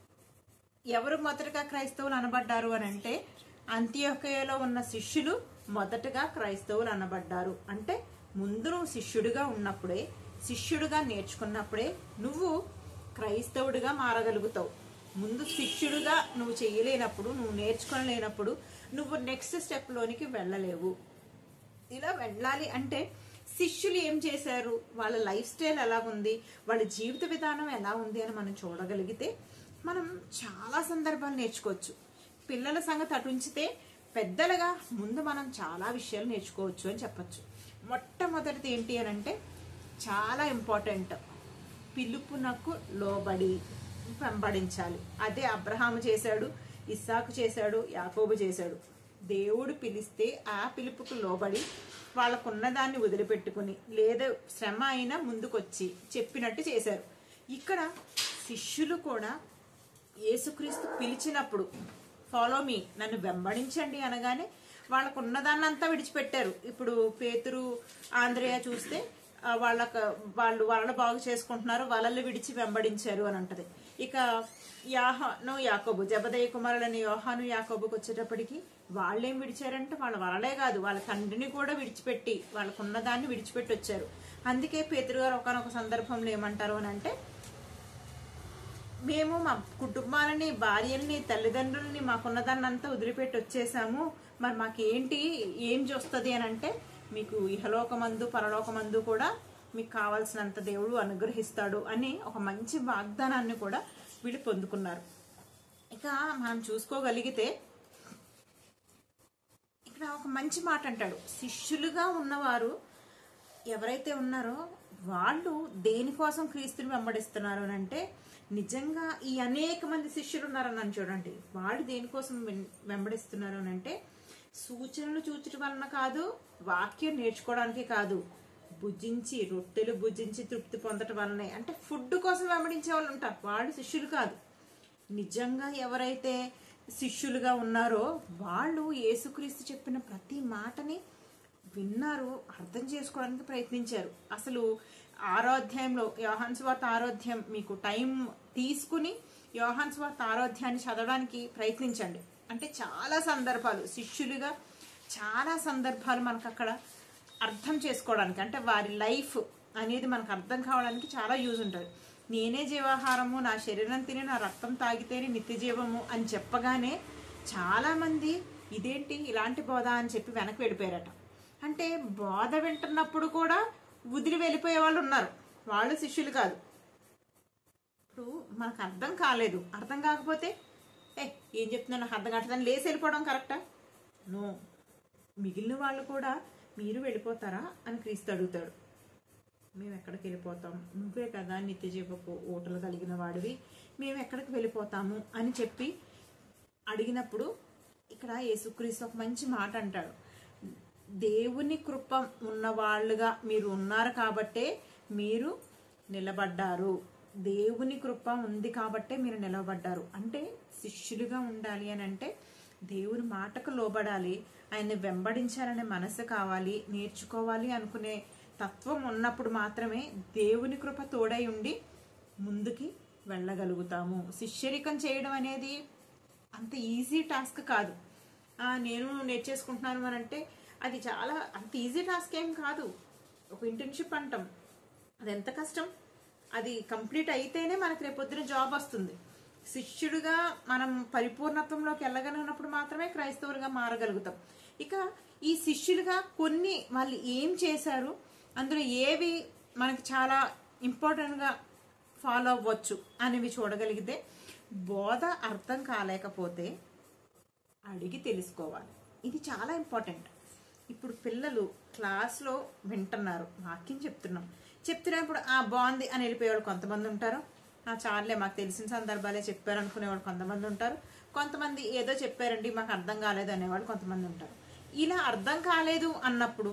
[SPEAKER 1] ఎవరు మొదటగా క్రైస్తవులు అనబడ్డారు అని అంటే అంత్యోకయలో ఉన్న శిష్యులు మొదటగా క్రైస్తవులు అనబడ్డారు అంటే ముందు నువ్వు శిష్యుడిగా ఉన్నప్పుడే శిష్యుడిగా నేర్చుకున్నప్పుడే నువ్వు క్రైస్తవుడిగా మారగలుగుతావు ముందు శిష్యుడిగా నువ్వు చేయలేనప్పుడు నువ్వు నేర్చుకోలేనప్పుడు నువ్వు నెక్స్ట్ స్టెప్లోనికి వెళ్ళలేవు ఇలా వెళ్ళాలి అంటే శిష్యులు ఏం చేశారు వాళ్ళ లైఫ్ స్టైల్ ఎలా ఉంది వాళ్ళ జీవిత విధానం ఎలా ఉంది అని మనం చూడగలిగితే మనం చాలా సందర్భాలు నేర్చుకోవచ్చు పిల్లల సంగతి అటుంచితే పెద్దలుగా ముందు మనం చాలా విషయాలు నేర్చుకోవచ్చు అని చెప్పచ్చు మొట్టమొదటిది ఏంటి అని అంటే చాలా ఇంపార్టెంట్ పిలుపునకు లోబడి వెంబడించాలి అదే అబ్రహాము చేశాడు ఇస్సాకు చేశాడు యాకోబు చేశాడు దేవుడు పిలిస్తే ఆ పిలుపుకు లోబడి వాళ్ళకున్న దాన్ని వదిలిపెట్టుకుని లేదా శ్రమ అయినా ముందుకొచ్చి చెప్పినట్టు చేశారు ఇక్కడ శిష్యులు కూడా యేసుక్రీస్తు పిలిచినప్పుడు ఫాలో మీ నన్ను వెంబడించండి అనగానే వాళ్ళకు ఉన్నదాన్నంతా విడిచిపెట్టారు ఇప్పుడు పేతురు ఆంధ్రేయ చూస్తే ఆ, వాళ్ళకు వాళ్ళు వాళ్ళ బాగు చేసుకుంటున్నారు వాళ్ళని విడిచి వెంబడించారు అని అంటది ఇక యాహాను యాకోబు జబదయ్య కుమారులని యోహాను యాకోబుకి వచ్చేటప్పటికి వాళ్ళేం విడిచారంటే వాళ్ళ వలలే కాదు వాళ్ళ తండ్రిని కూడా విడిచిపెట్టి వాళ్ళకున్న దాన్ని విడిచిపెట్టి వచ్చారు అందుకే పేతురు గారు ఒకనొక సందర్భంలో ఏమంటారు అని అంటే మేము మా కుటుంబాలని భార్యల్ని తల్లిదండ్రులని మాకున్నదాన్నంతా వదిలిపెట్టి వచ్చేసాము మరి మాకేంటి ఏం చూస్తుంది అని అంటే మీకు ఇహలోకమందు పరలోకమందు కూడా మీకు కావాల్సినంత దేవుడు అనుగ్రహిస్తాడు అని ఒక మంచి వాగ్దానాన్ని కూడా వీళ్ళు పొందుకున్నారు ఇక మనం చూసుకోగలిగితే ఇక్కడ ఒక మంచి మాట అంటాడు శిష్యులుగా ఉన్నవారు ఎవరైతే ఉన్నారో వాళ్ళు దేనికోసం క్రీస్తుని వెంబడిస్తున్నారు అని అంటే నిజంగా ఈ అనేక మంది శిష్యులు ఉన్నారని చూడండి వాళ్ళు దేనికోసం వెం- వెంబడిస్తున్నారు అని అంటే సూచనలు చూచడం వలన కాదు వాక్యం నేర్చుకోవడానికి కాదు భుజించి రొట్టెలు భుజించి తృప్తి పొందటం వలనే అంటే ఫుడ్ కోసం వెంబడించే వాళ్ళు ఉంటారు వాళ్ళు శిష్యులు కాదు నిజంగా ఎవరైతే శిష్యులుగా ఉన్నారో వాళ్ళు యేసుక్రీస్తు చెప్పిన ప్రతి మాటని విన్నారు అర్థం చేసుకోవడానికి ప్రయత్నించారు అసలు ఆరోధ్యాయంలో యోహాన్ స్వార్త ఆరోధ్యం మీకు టైం తీసుకుని యోహాన్ స్వార్త ఆరోధ్యాన్ని చదవడానికి ప్రయత్నించండి అంటే చాలా సందర్భాలు శిష్యులుగా చాలా సందర్భాలు మనకు అక్కడ అర్థం చేసుకోవడానికి అంటే వారి లైఫ్ అనేది మనకు అర్థం కావడానికి చాలా యూజ్ ఉంటుంది నేనే జీవాహారము నా శరీరం తిని నా రక్తం తాగితేనే నిత్య జీవము అని చెప్పగానే చాలామంది ఇదేంటి ఇలాంటి బోధ అని చెప్పి వెనక్కి వెళ్ళిపోయారట అంటే బోధ వింటున్నప్పుడు కూడా వదిలి వెళ్ళిపోయే వాళ్ళు ఉన్నారు వాళ్ళు శిష్యులు కాదు ఇప్పుడు మనకు అర్థం కాలేదు అర్థం కాకపోతే ఏ ఏం చెప్తున్నా నాకు అర్థం కావట్లేదని లేసి వెళ్ళిపోవడం కరెక్టా నో మిగిలిన వాళ్ళు కూడా మీరు వెళ్ళిపోతారా అని క్రీస్తు అడుగుతాడు మేము ఎక్కడికి వెళ్ళిపోతాం నువ్వే కదా నిత్య జీవపు ఓటలు కలిగిన వాడివి మేము ఎక్కడికి వెళ్ళిపోతాము అని చెప్పి అడిగినప్పుడు ఇక్కడ యేసుక్రీస్తు ఒక మంచి మాట అంటాడు దేవుని కృప ఉన్న వాళ్ళుగా మీరు ఉన్నారు కాబట్టే మీరు నిలబడ్డారు దేవుని కృప ఉంది కాబట్టే మీరు నిలబడ్డారు అంటే శిష్యులుగా ఉండాలి అని అంటే దేవుని మాటకు లోబడాలి ఆయన్ని వెంబడించాలనే మనసు కావాలి నేర్చుకోవాలి అనుకునే తత్వం ఉన్నప్పుడు మాత్రమే దేవుని కృప తోడై ఉండి ముందుకి వెళ్ళగలుగుతాము శిష్యరికం చేయడం అనేది అంత ఈజీ టాస్క్ కాదు ఆ, నేను నేర్చేసుకుంటున్నాను అని అంటే అది చాలా అంత ఈజీ టాస్క్ ఏం కాదు ఒక ఇంటర్న్షిప్ అంటాం అది ఎంత కష్టం అది కంప్లీట్ అయితేనే మనకు రేపొద్దున జాబ్ వస్తుంది శిష్యుడిగా మనం పరిపూర్ణత్వంలోకి వెళ్ళగలిగినప్పుడు మాత్రమే క్రైస్తవులుగా మారగలుగుతాం ఇక ఈ శిష్యులుగా కొన్ని వాళ్ళు ఏం చేశారు అందులో ఏవి మనకి చాలా ఇంపార్టెంట్గా ఫాలో అవ్వచ్చు అనేవి చూడగలిగితే బోధ అర్థం కాలేకపోతే అడిగి తెలుసుకోవాలి ఇది చాలా ఇంపార్టెంట్ ఇప్పుడు పిల్లలు క్లాస్లో వింటున్నారు వాక్యం చెప్తున్నాం చెప్తున్నప్పుడు ఆ బాగుంది అని వెళ్ళిపోయేవాళ్ళు కొంతమంది ఉంటారు ఆ చాలే మాకు తెలిసిన సందర్భాలే చెప్పారు అనుకునేవాళ్ళు కొంతమంది ఉంటారు కొంతమంది ఏదో చెప్పారండి మాకు అర్థం కాలేదు అనేవాళ్ళు కొంతమంది ఉంటారు ఇలా అర్థం కాలేదు అన్నప్పుడు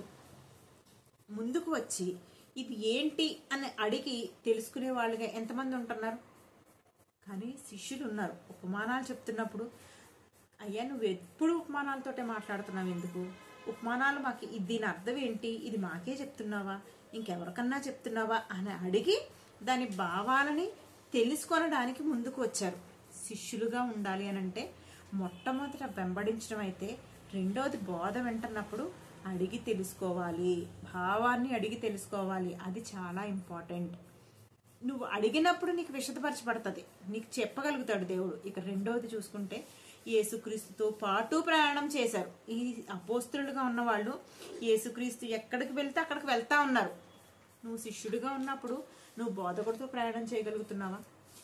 [SPEAKER 1] ముందుకు వచ్చి ఇది ఏంటి అని అడిగి తెలుసుకునే వాళ్ళుగా ఎంతమంది ఉంటున్నారు కానీ శిష్యులు ఉన్నారు ఉపమానాలు చెప్తున్నప్పుడు అయ్యా నువ్వు ఎప్పుడు ఉపమానాలతోటే మాట్లాడుతున్నావు ఎందుకు ఉపమానాలు మాకు ఇది దీని అర్థం ఏంటి ఇది మాకే చెప్తున్నావా ఇంకెవరికన్నా చెప్తున్నావా అని అడిగి దాని భావాలని తెలుసుకొనడానికి ముందుకు వచ్చారు శిష్యులుగా ఉండాలి అని అంటే మొట్టమొదట వెంబడించడం అయితే రెండోది బోధ వింటున్నప్పుడు అడిగి తెలుసుకోవాలి భావాన్ని అడిగి తెలుసుకోవాలి అది చాలా ఇంపార్టెంట్ నువ్వు అడిగినప్పుడు నీకు విషదపరచబడుతుంది నీకు చెప్పగలుగుతాడు దేవుడు ఇక రెండవది చూసుకుంటే యేసుక్రీస్తుతో పాటు ప్రయాణం చేశారు ఈ అపోస్తులుగా ఉన్నవాళ్ళు యేసుక్రీస్తు ఎక్కడికి వెళ్తే అక్కడికి వెళ్తా ఉన్నారు నువ్వు శిష్యుడిగా ఉన్నప్పుడు నువ్వు బోధకుడితో ప్రయాణం చేయగలుగుతున్నావా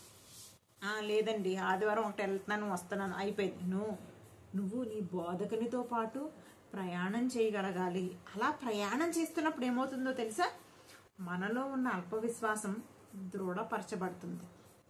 [SPEAKER 1] "ఆ, లేదండి ఆదివారం ఒకటి వెళ్తున్నాను వస్తున్నాను అయిపోయింది నువ్వు నువ్వు నీ బోధకునితో పాటు ప్రయాణం చేయగలగాలి అలా ప్రయాణం చేస్తున్నప్పుడు ఏమవుతుందో తెలుసా మనలో ఉన్న అల్ప విశ్వాసం దృఢపరచబడుతుంది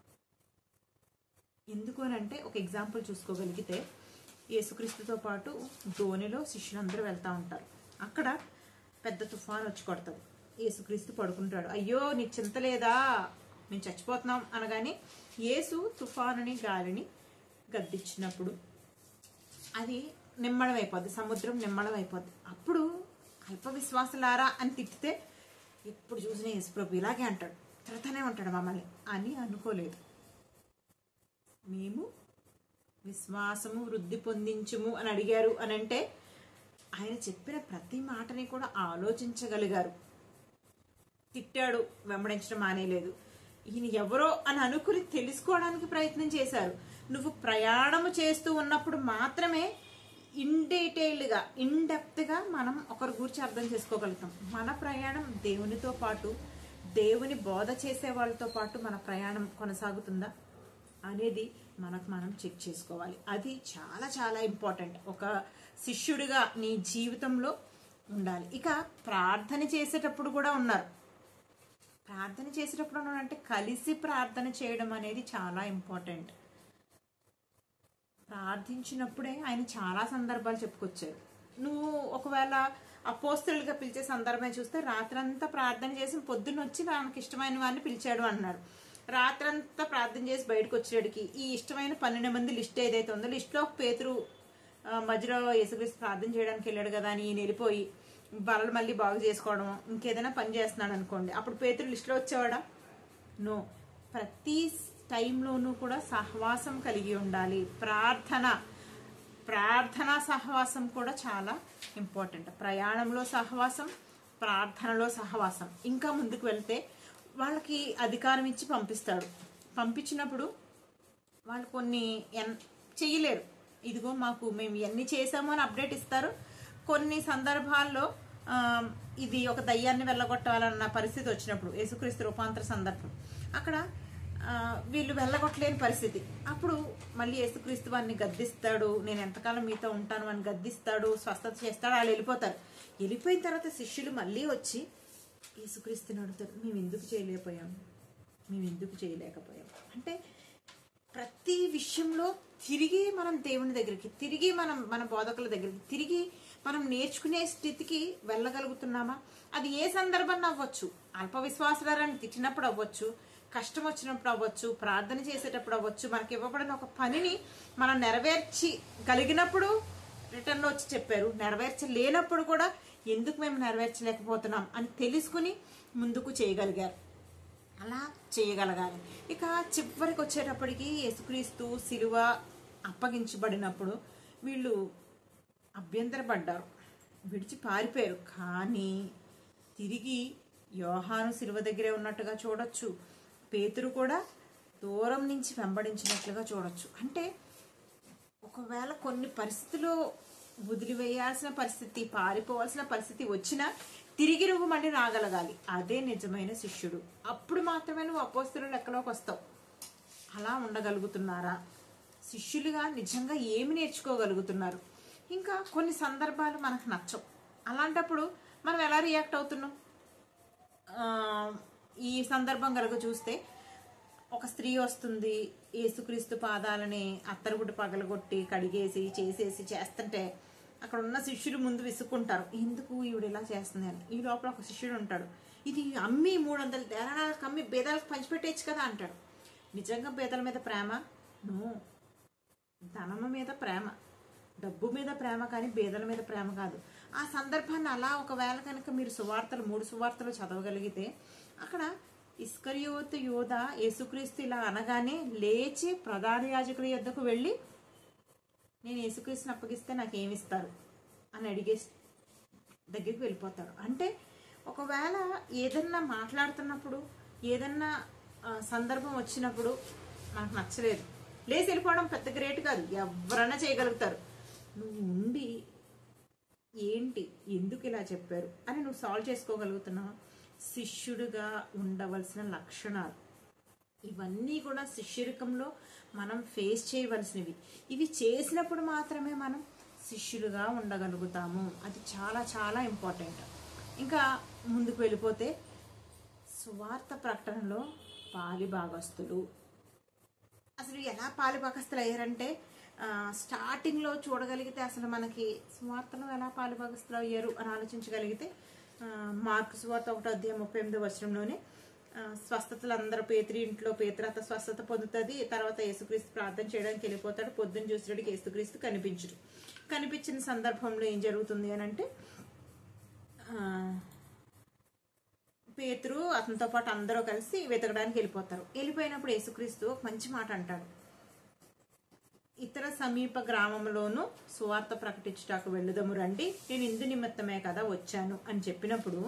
[SPEAKER 1] ఎందుకు అని అంటే ఒక ఎగ్జాంపుల్ చూసుకోగలిగితే యేసుక్రీస్తుతో పాటు ధోనిలో శిష్యులందరూ వెళ్తూ ఉంటారు అక్కడ పెద్ద తుఫాన్ వచ్చి కొడుతుంది యేసుక్రీస్తు పడుకుంటాడు అయ్యో నీకు చింత లేదా మేము చచ్చిపోతున్నాం అనగానే యేసు తుఫానుని గాలిని గద్దించినప్పుడు అది నిమ్మడం అయిపోద్ది సముద్రం నిమ్మడం అయిపోద్ది అప్పుడు అల్ప విశ్వాసలారా అని తిట్టితే ఎప్పుడు చూసినా యేసుప్రభు ఇలాగే అంటాడు తిడతానే ఉంటాడు మమ్మల్ని అని అనుకోలేదు మేము విశ్వాసము వృద్ధి పొందించుము అని అడిగారు అని అంటే ఆయన చెప్పిన ప్రతి మాటని కూడా ఆలోచించగలిగారు తిట్టాడు వెంబడించడం మానేయలేదు ఈయన ఎవరో అని అనుకుని తెలుసుకోవడానికి ప్రయత్నం చేశారు నువ్వు ప్రయాణము చేస్తూ ఉన్నప్పుడు మాత్రమే ఇన్ డీటెయిల్డ్గా ఇన్ డెప్త్గా మనం ఒకరి గురించి అర్థం చేసుకోగలుగుతాం మన ప్రయాణం దేవునితో పాటు దేవుని బోధ చేసే వాళ్ళతో పాటు మన ప్రయాణం కొనసాగుతుందా అనేది మనకు మనం చెక్ చేసుకోవాలి అది చాలా చాలా ఇంపార్టెంట్ ఒక శిష్యుడిగా నీ జీవితంలో ఉండాలి ఇక ప్రార్థన చేసేటప్పుడు కూడా ఉన్నారు ప్రార్థన చేసేటప్పుడు ఉన్నారంటే కలిసి ప్రార్థన చేయడం అనేది చాలా ఇంపార్టెంట్ ప్రార్థించినప్పుడే ఆయన చాలా సందర్భాలు చెప్పుకొచ్చారు నువ్వు ఒకవేళ అపోస్తులుగా పిలిచే సందర్భం చూస్తే రాత్రంతా ప్రార్థన చేసి పొద్దున్న వచ్చి నాకు ఇష్టమైన వారిని పిలిచాడు అన్నాడు రాత్రంతా ప్రార్థన చేసి బయటకు వచ్చేటికి ఈ ఇష్టమైన పన్నెండు మంది లిస్ట్ ఏదైతే ఉందో లిస్ట్లో పేతురు ఆ, మధ్యలో యేసుక్రీస్తు ప్రార్థన చేయడానికి వెళ్ళాడు కదా అని ఈయన వెళ్ళిపోయి బలలు మళ్ళీ బాగు చేసుకోవడం ఇంకేదైనా పని చేస్తున్నాడు అనుకోండి అప్పుడు పేతురు లిస్టులో వచ్చేవాడా నో ప్రతి టైంలోనూ కూడా సహవాసం కలిగి ఉండాలి ప్రార్థన ప్రార్థనా సహవాసం కూడా చాలా ఇంపార్టెంట్ ప్రయాణంలో సహవాసం ప్రార్థనలో సహవాసం ఇంకా ముందుకు వెళ్తే వాళ్ళకి అధికారం ఇచ్చి పంపిస్తాడు పంపించినప్పుడు వాళ్ళు కొన్ని ఎన్ చెయ్యలేరు ఇదిగో మాకు మేము ఎన్ని చేసామో అని అప్డేట్ ఇస్తారు కొన్ని సందర్భాల్లో ఆ, ఇది ఒక దయ్యాన్ని వెళ్ళగొట్టాలన్న పరిస్థితి వచ్చినప్పుడు యేసుక్రీస్తు రూపాంతర సందర్భం అక్కడ ఆ, వీళ్ళు వెళ్ళగొట్టలేని పరిస్థితి అప్పుడు మళ్ళీ యేసుక్రీస్తు వారిని గద్దిస్తాడు నేను ఎంతకాలం మీతో ఉంటాను అని గద్దిస్తాడు స్వస్థత చేస్తాడు వాళ్ళు వెళ్ళిపోతారు వెళ్ళిపోయిన తర్వాత శిష్యులు మళ్ళీ వచ్చి యేసుక్రీస్తుని అడుగుతారు మేము ఎందుకు చేయలేకపోయాం మేము ఎందుకు చేయలేకపోయాం అంటే ప్రతి విషయంలో తిరిగి మనం దేవుని దగ్గరికి తిరిగి మనం మన బోధకుల దగ్గరికి తిరిగి మనం నేర్చుకునే స్థితికి వెళ్ళగలుగుతున్నామా అది ఏ సందర్భాన్ని అవ్వచ్చు అల్ప విశ్వాసాలని తిట్టినప్పుడు అవ్వచ్చు కష్టం వచ్చినప్పుడు అవ్వచ్చు ప్రార్థన చేసేటప్పుడు అవ్వచ్చు మనకి ఇవ్వబడిన ఒక పనిని మనం నెరవేర్చి కలిగినప్పుడు రిటర్న్లో వచ్చి చెప్పారు నెరవేర్చలేనప్పుడు కూడా ఎందుకు మేము నెరవేర్చలేకపోతున్నాం అని తెలుసుకుని ముందుకు చేయగలిగారు అలా చేయగలగాలి ఇక చివరికి వచ్చేటప్పటికి యేసుక్రీస్తు శిలువ అప్పగించబడినప్పుడు వీళ్ళు అభ్యంతరపడ్డారు విడిచి పారిపోయారు కానీ తిరిగి యోహాను శిలువ దగ్గరే ఉన్నట్టుగా చూడొచ్చు పేతురు కూడా దూరం నుంచి వెంబడించినట్లుగా చూడొచ్చు అంటే ఒకవేళ కొన్ని పరిస్థితుల్లో వదిలివేయాల్సిన పరిస్థితి పారిపోవాల్సిన పరిస్థితి వచ్చినా తిరిగి నువ్వు మళ్ళీ రాగలగాలి అదే నిజమైన శిష్యుడు అప్పుడు మాత్రమే నువ్వు అపోస్తుల లెక్కలోకి వస్తావు అలా ఉండగలుగుతున్నారా శిష్యులుగా నిజంగా ఏమి నేర్చుకోగలుగుతున్నారు ఇంకా కొన్ని సందర్భాలు మనకు నచ్చవు అలాంటప్పుడు మనం ఎలా రియాక్ట్ అవుతున్నాం ఆ, ఈ సందర్భం కనుక చూస్తే ఒక స్త్రీ వస్తుంది యేసుక్రీస్తు పాదాలని అత్తరుగుడ్డు పగలగొట్టి కడిగేసి చేసేసి చేస్తుంటే అక్కడ ఉన్న శిష్యులు ముందు విసుక్కుంటారు ఎందుకు ఈవిడ ఇలా చేస్తుంది అని ఈ లోపల ఒక శిష్యుడు ఉంటాడు ఇది అమ్మి మూడు వందల దేరాలకు అమ్మి బేదాలకు పంచిపెట్టేయచ్చు కదా అంటాడు నిజంగా బేదల మీద ప్రేమ నో ధనము మీద ప్రేమ డబ్బు మీద ప్రేమ కానీ బేదల మీద ప్రేమ కాదు ఆ సందర్భాన్ని అలా ఒకవేళ కనుక మీరు సువార్తలు మూడు సువార్తలు చదవగలిగితే అక్కడ ఇస్కరియోతు యోధ యేసుక్రీస్తు ఇలా అనగానే లేచి ప్రధాన యాజకుల యొద్దకు వెళ్ళి నేను యేసుక్రీస్తుని అప్పగిస్తే నాకు ఏమిస్తారు అని అడిగే దగ్గరికి వెళ్ళిపోతాడు అంటే ఒకవేళ ఏదన్నా మాట్లాడుతున్నప్పుడు ఏదన్నా ఆ, సందర్భం వచ్చినప్పుడు నాకు నచ్చలేదు లేచి వెళ్ళిపోవడం పెద్ద గ్రేట్ కాదు ఎవరైనా చేయగలుగుతారు నువ్వు ఉండి ఏంటి ఎందుకు ఇలా చెప్పారు అని నువ్వు సాల్వ్ చేసుకోగలుగుతున్నావు శిష్యుడిగా ఉండవలసిన లక్షణాలు ఇవన్నీ కూడా శిష్యరికంలో మనం ఫేస్ చేయవలసినవి ఇవి చేసినప్పుడు మాత్రమే మనం శిష్యులుగా ఉండగలుగుతాము అది చాలా చాలా ఇంపార్టెంట్ ఇంకా ముందుకు వెళ్ళిపోతే సువార్త ప్రకటనలో పాలి భాగస్తులు అసలు ఎలా పాలి భాగస్తులు అయ్యారంటే ఆ, స్టార్టింగ్లో చూడగలిగితే అసలు మనకి సువార్తలో ఎలా పాలి భాగస్తులు అయ్యారు అని ఆలోచించగలిగితే ఆ, మార్కు సువార్త ఒకటో అధ్యాయం ముప్పై ఎనిమిదో వచనంలోనే ఆ, స్వస్థతలు అందరూ పేతురి ఇంట్లో పేతురాత స్వస్థత పొందుతుంది తర్వాత యేసుక్రీస్తు ప్రార్థన చేయడానికి వెళ్ళిపోతాడు పొద్దున్న చూసినడికి యేసుక్రీస్తు కనిపించడు కనిపించిన సందర్భంలో ఏం జరుగుతుంది అని అంటే ఆ, పేతురు అతనితో పాటు అందరూ కలిసి వెతకడానికి వెళ్ళిపోతారు వెళ్ళిపోయినప్పుడు యేసుక్రీస్తు ఒక మంచి మాట అంటాడు ఇతర సమీప గ్రామంలోనూ సువార్త ప్రకటించుటకు వెళ్ళుదము రండి నేను ఇందు నిమిత్తమే కదా వచ్చాను అని చెప్పినప్పుడు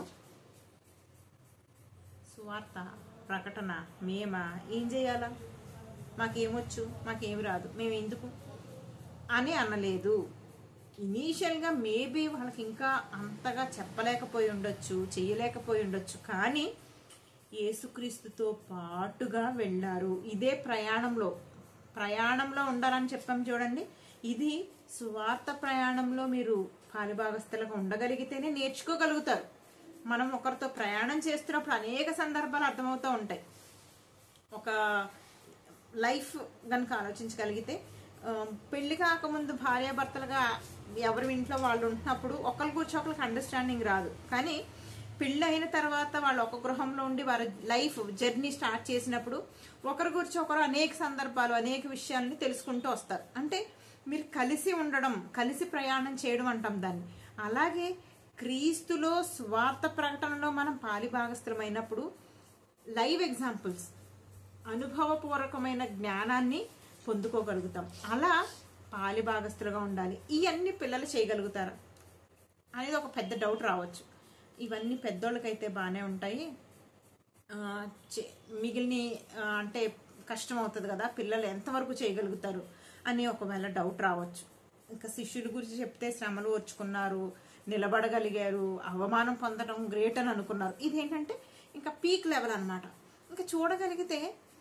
[SPEAKER 1] సువార్త ప్రకటన మేమా ఏం చేయాలా మాకేమొచ్చు మాకేమి రాదు మేము ఎందుకు అని అనలేదు ఇనీషియల్గా మేబీ వాళ్ళకి ఇంకా అంతగా చెప్పలేకపోయి ఉండొచ్చు చేయలేకపోయి ఉండొచ్చు కానీ యేసుక్రీస్తుతో పాటుగా వెళ్ళారు ఇదే ప్రయాణంలో ప్రయాణంలో ఉండాలని చెప్పాం చూడండి ఇది సువార్త ప్రయాణంలో మీరు కాలిభాగస్తులుగా ఉండగలిగితేనే నేర్చుకోగలుగుతారు మనం ఒకరితో ప్రయాణం చేస్తున్నప్పుడు అనేక సందర్భాలు అర్థమవుతూ ఉంటాయి ఒక లైఫ్ కనుక ఆలోచించగలిగితే ఆ, పెళ్లి కాకముందు భార్యాభర్తలుగా ఎవరి ఇంట్లో వాళ్ళు ఉంటున్నప్పుడు ఒకరి గురించి ఒకరికి అండర్స్టాండింగ్ రాదు కానీ పెళ్ళి అయిన తర్వాత వాళ్ళు ఒక గృహంలో ఉండి వారి లైఫ్ జర్నీ స్టార్ట్ చేసినప్పుడు ఒకరి గురించి ఒకరు అనేక సందర్భాలు అనేక విషయాల్ని తెలుసుకుంటూ వస్తారు అంటే మీరు కలిసి ఉండడం కలిసి ప్రయాణం చేయడం అంటాం దాన్ని అలాగే క్రీస్తులో స్వార్థ ప్రకటనలో మనం పాలిభాగస్థులమైనప్పుడు లైవ్ ఎగ్జాంపుల్స్ అనుభవపూర్వకమైన జ్ఞానాన్ని పొందుకోగలుగుతాం అలా పాలిభాగస్తులుగా ఉండాలి ఇవన్నీ పిల్లలు చేయగలుగుతారు అనేది ఒక పెద్ద డౌట్ రావచ్చు ఇవన్నీ పెద్దోళ్ళకైతే బాగానే ఉంటాయి ఆ, చే- మిగిలిన ఆ, అంటే కష్టం అవుతుంది కదా పిల్లలు ఎంతవరకు చేయగలుగుతారు అని ఒకవేళ డౌట్ రావచ్చు ఇంకా శిష్యుల గురించి చెప్తే శ్రమలు ఓర్చుకున్నారు నిలబడగలిగారు అవమానం పొందడం గ్రేట్ అని అనుకున్నారు ఇదేంటంటే ఇంకా పీక్ లెవెల్ అన్నమాట ఇంకా చూడగలిగితే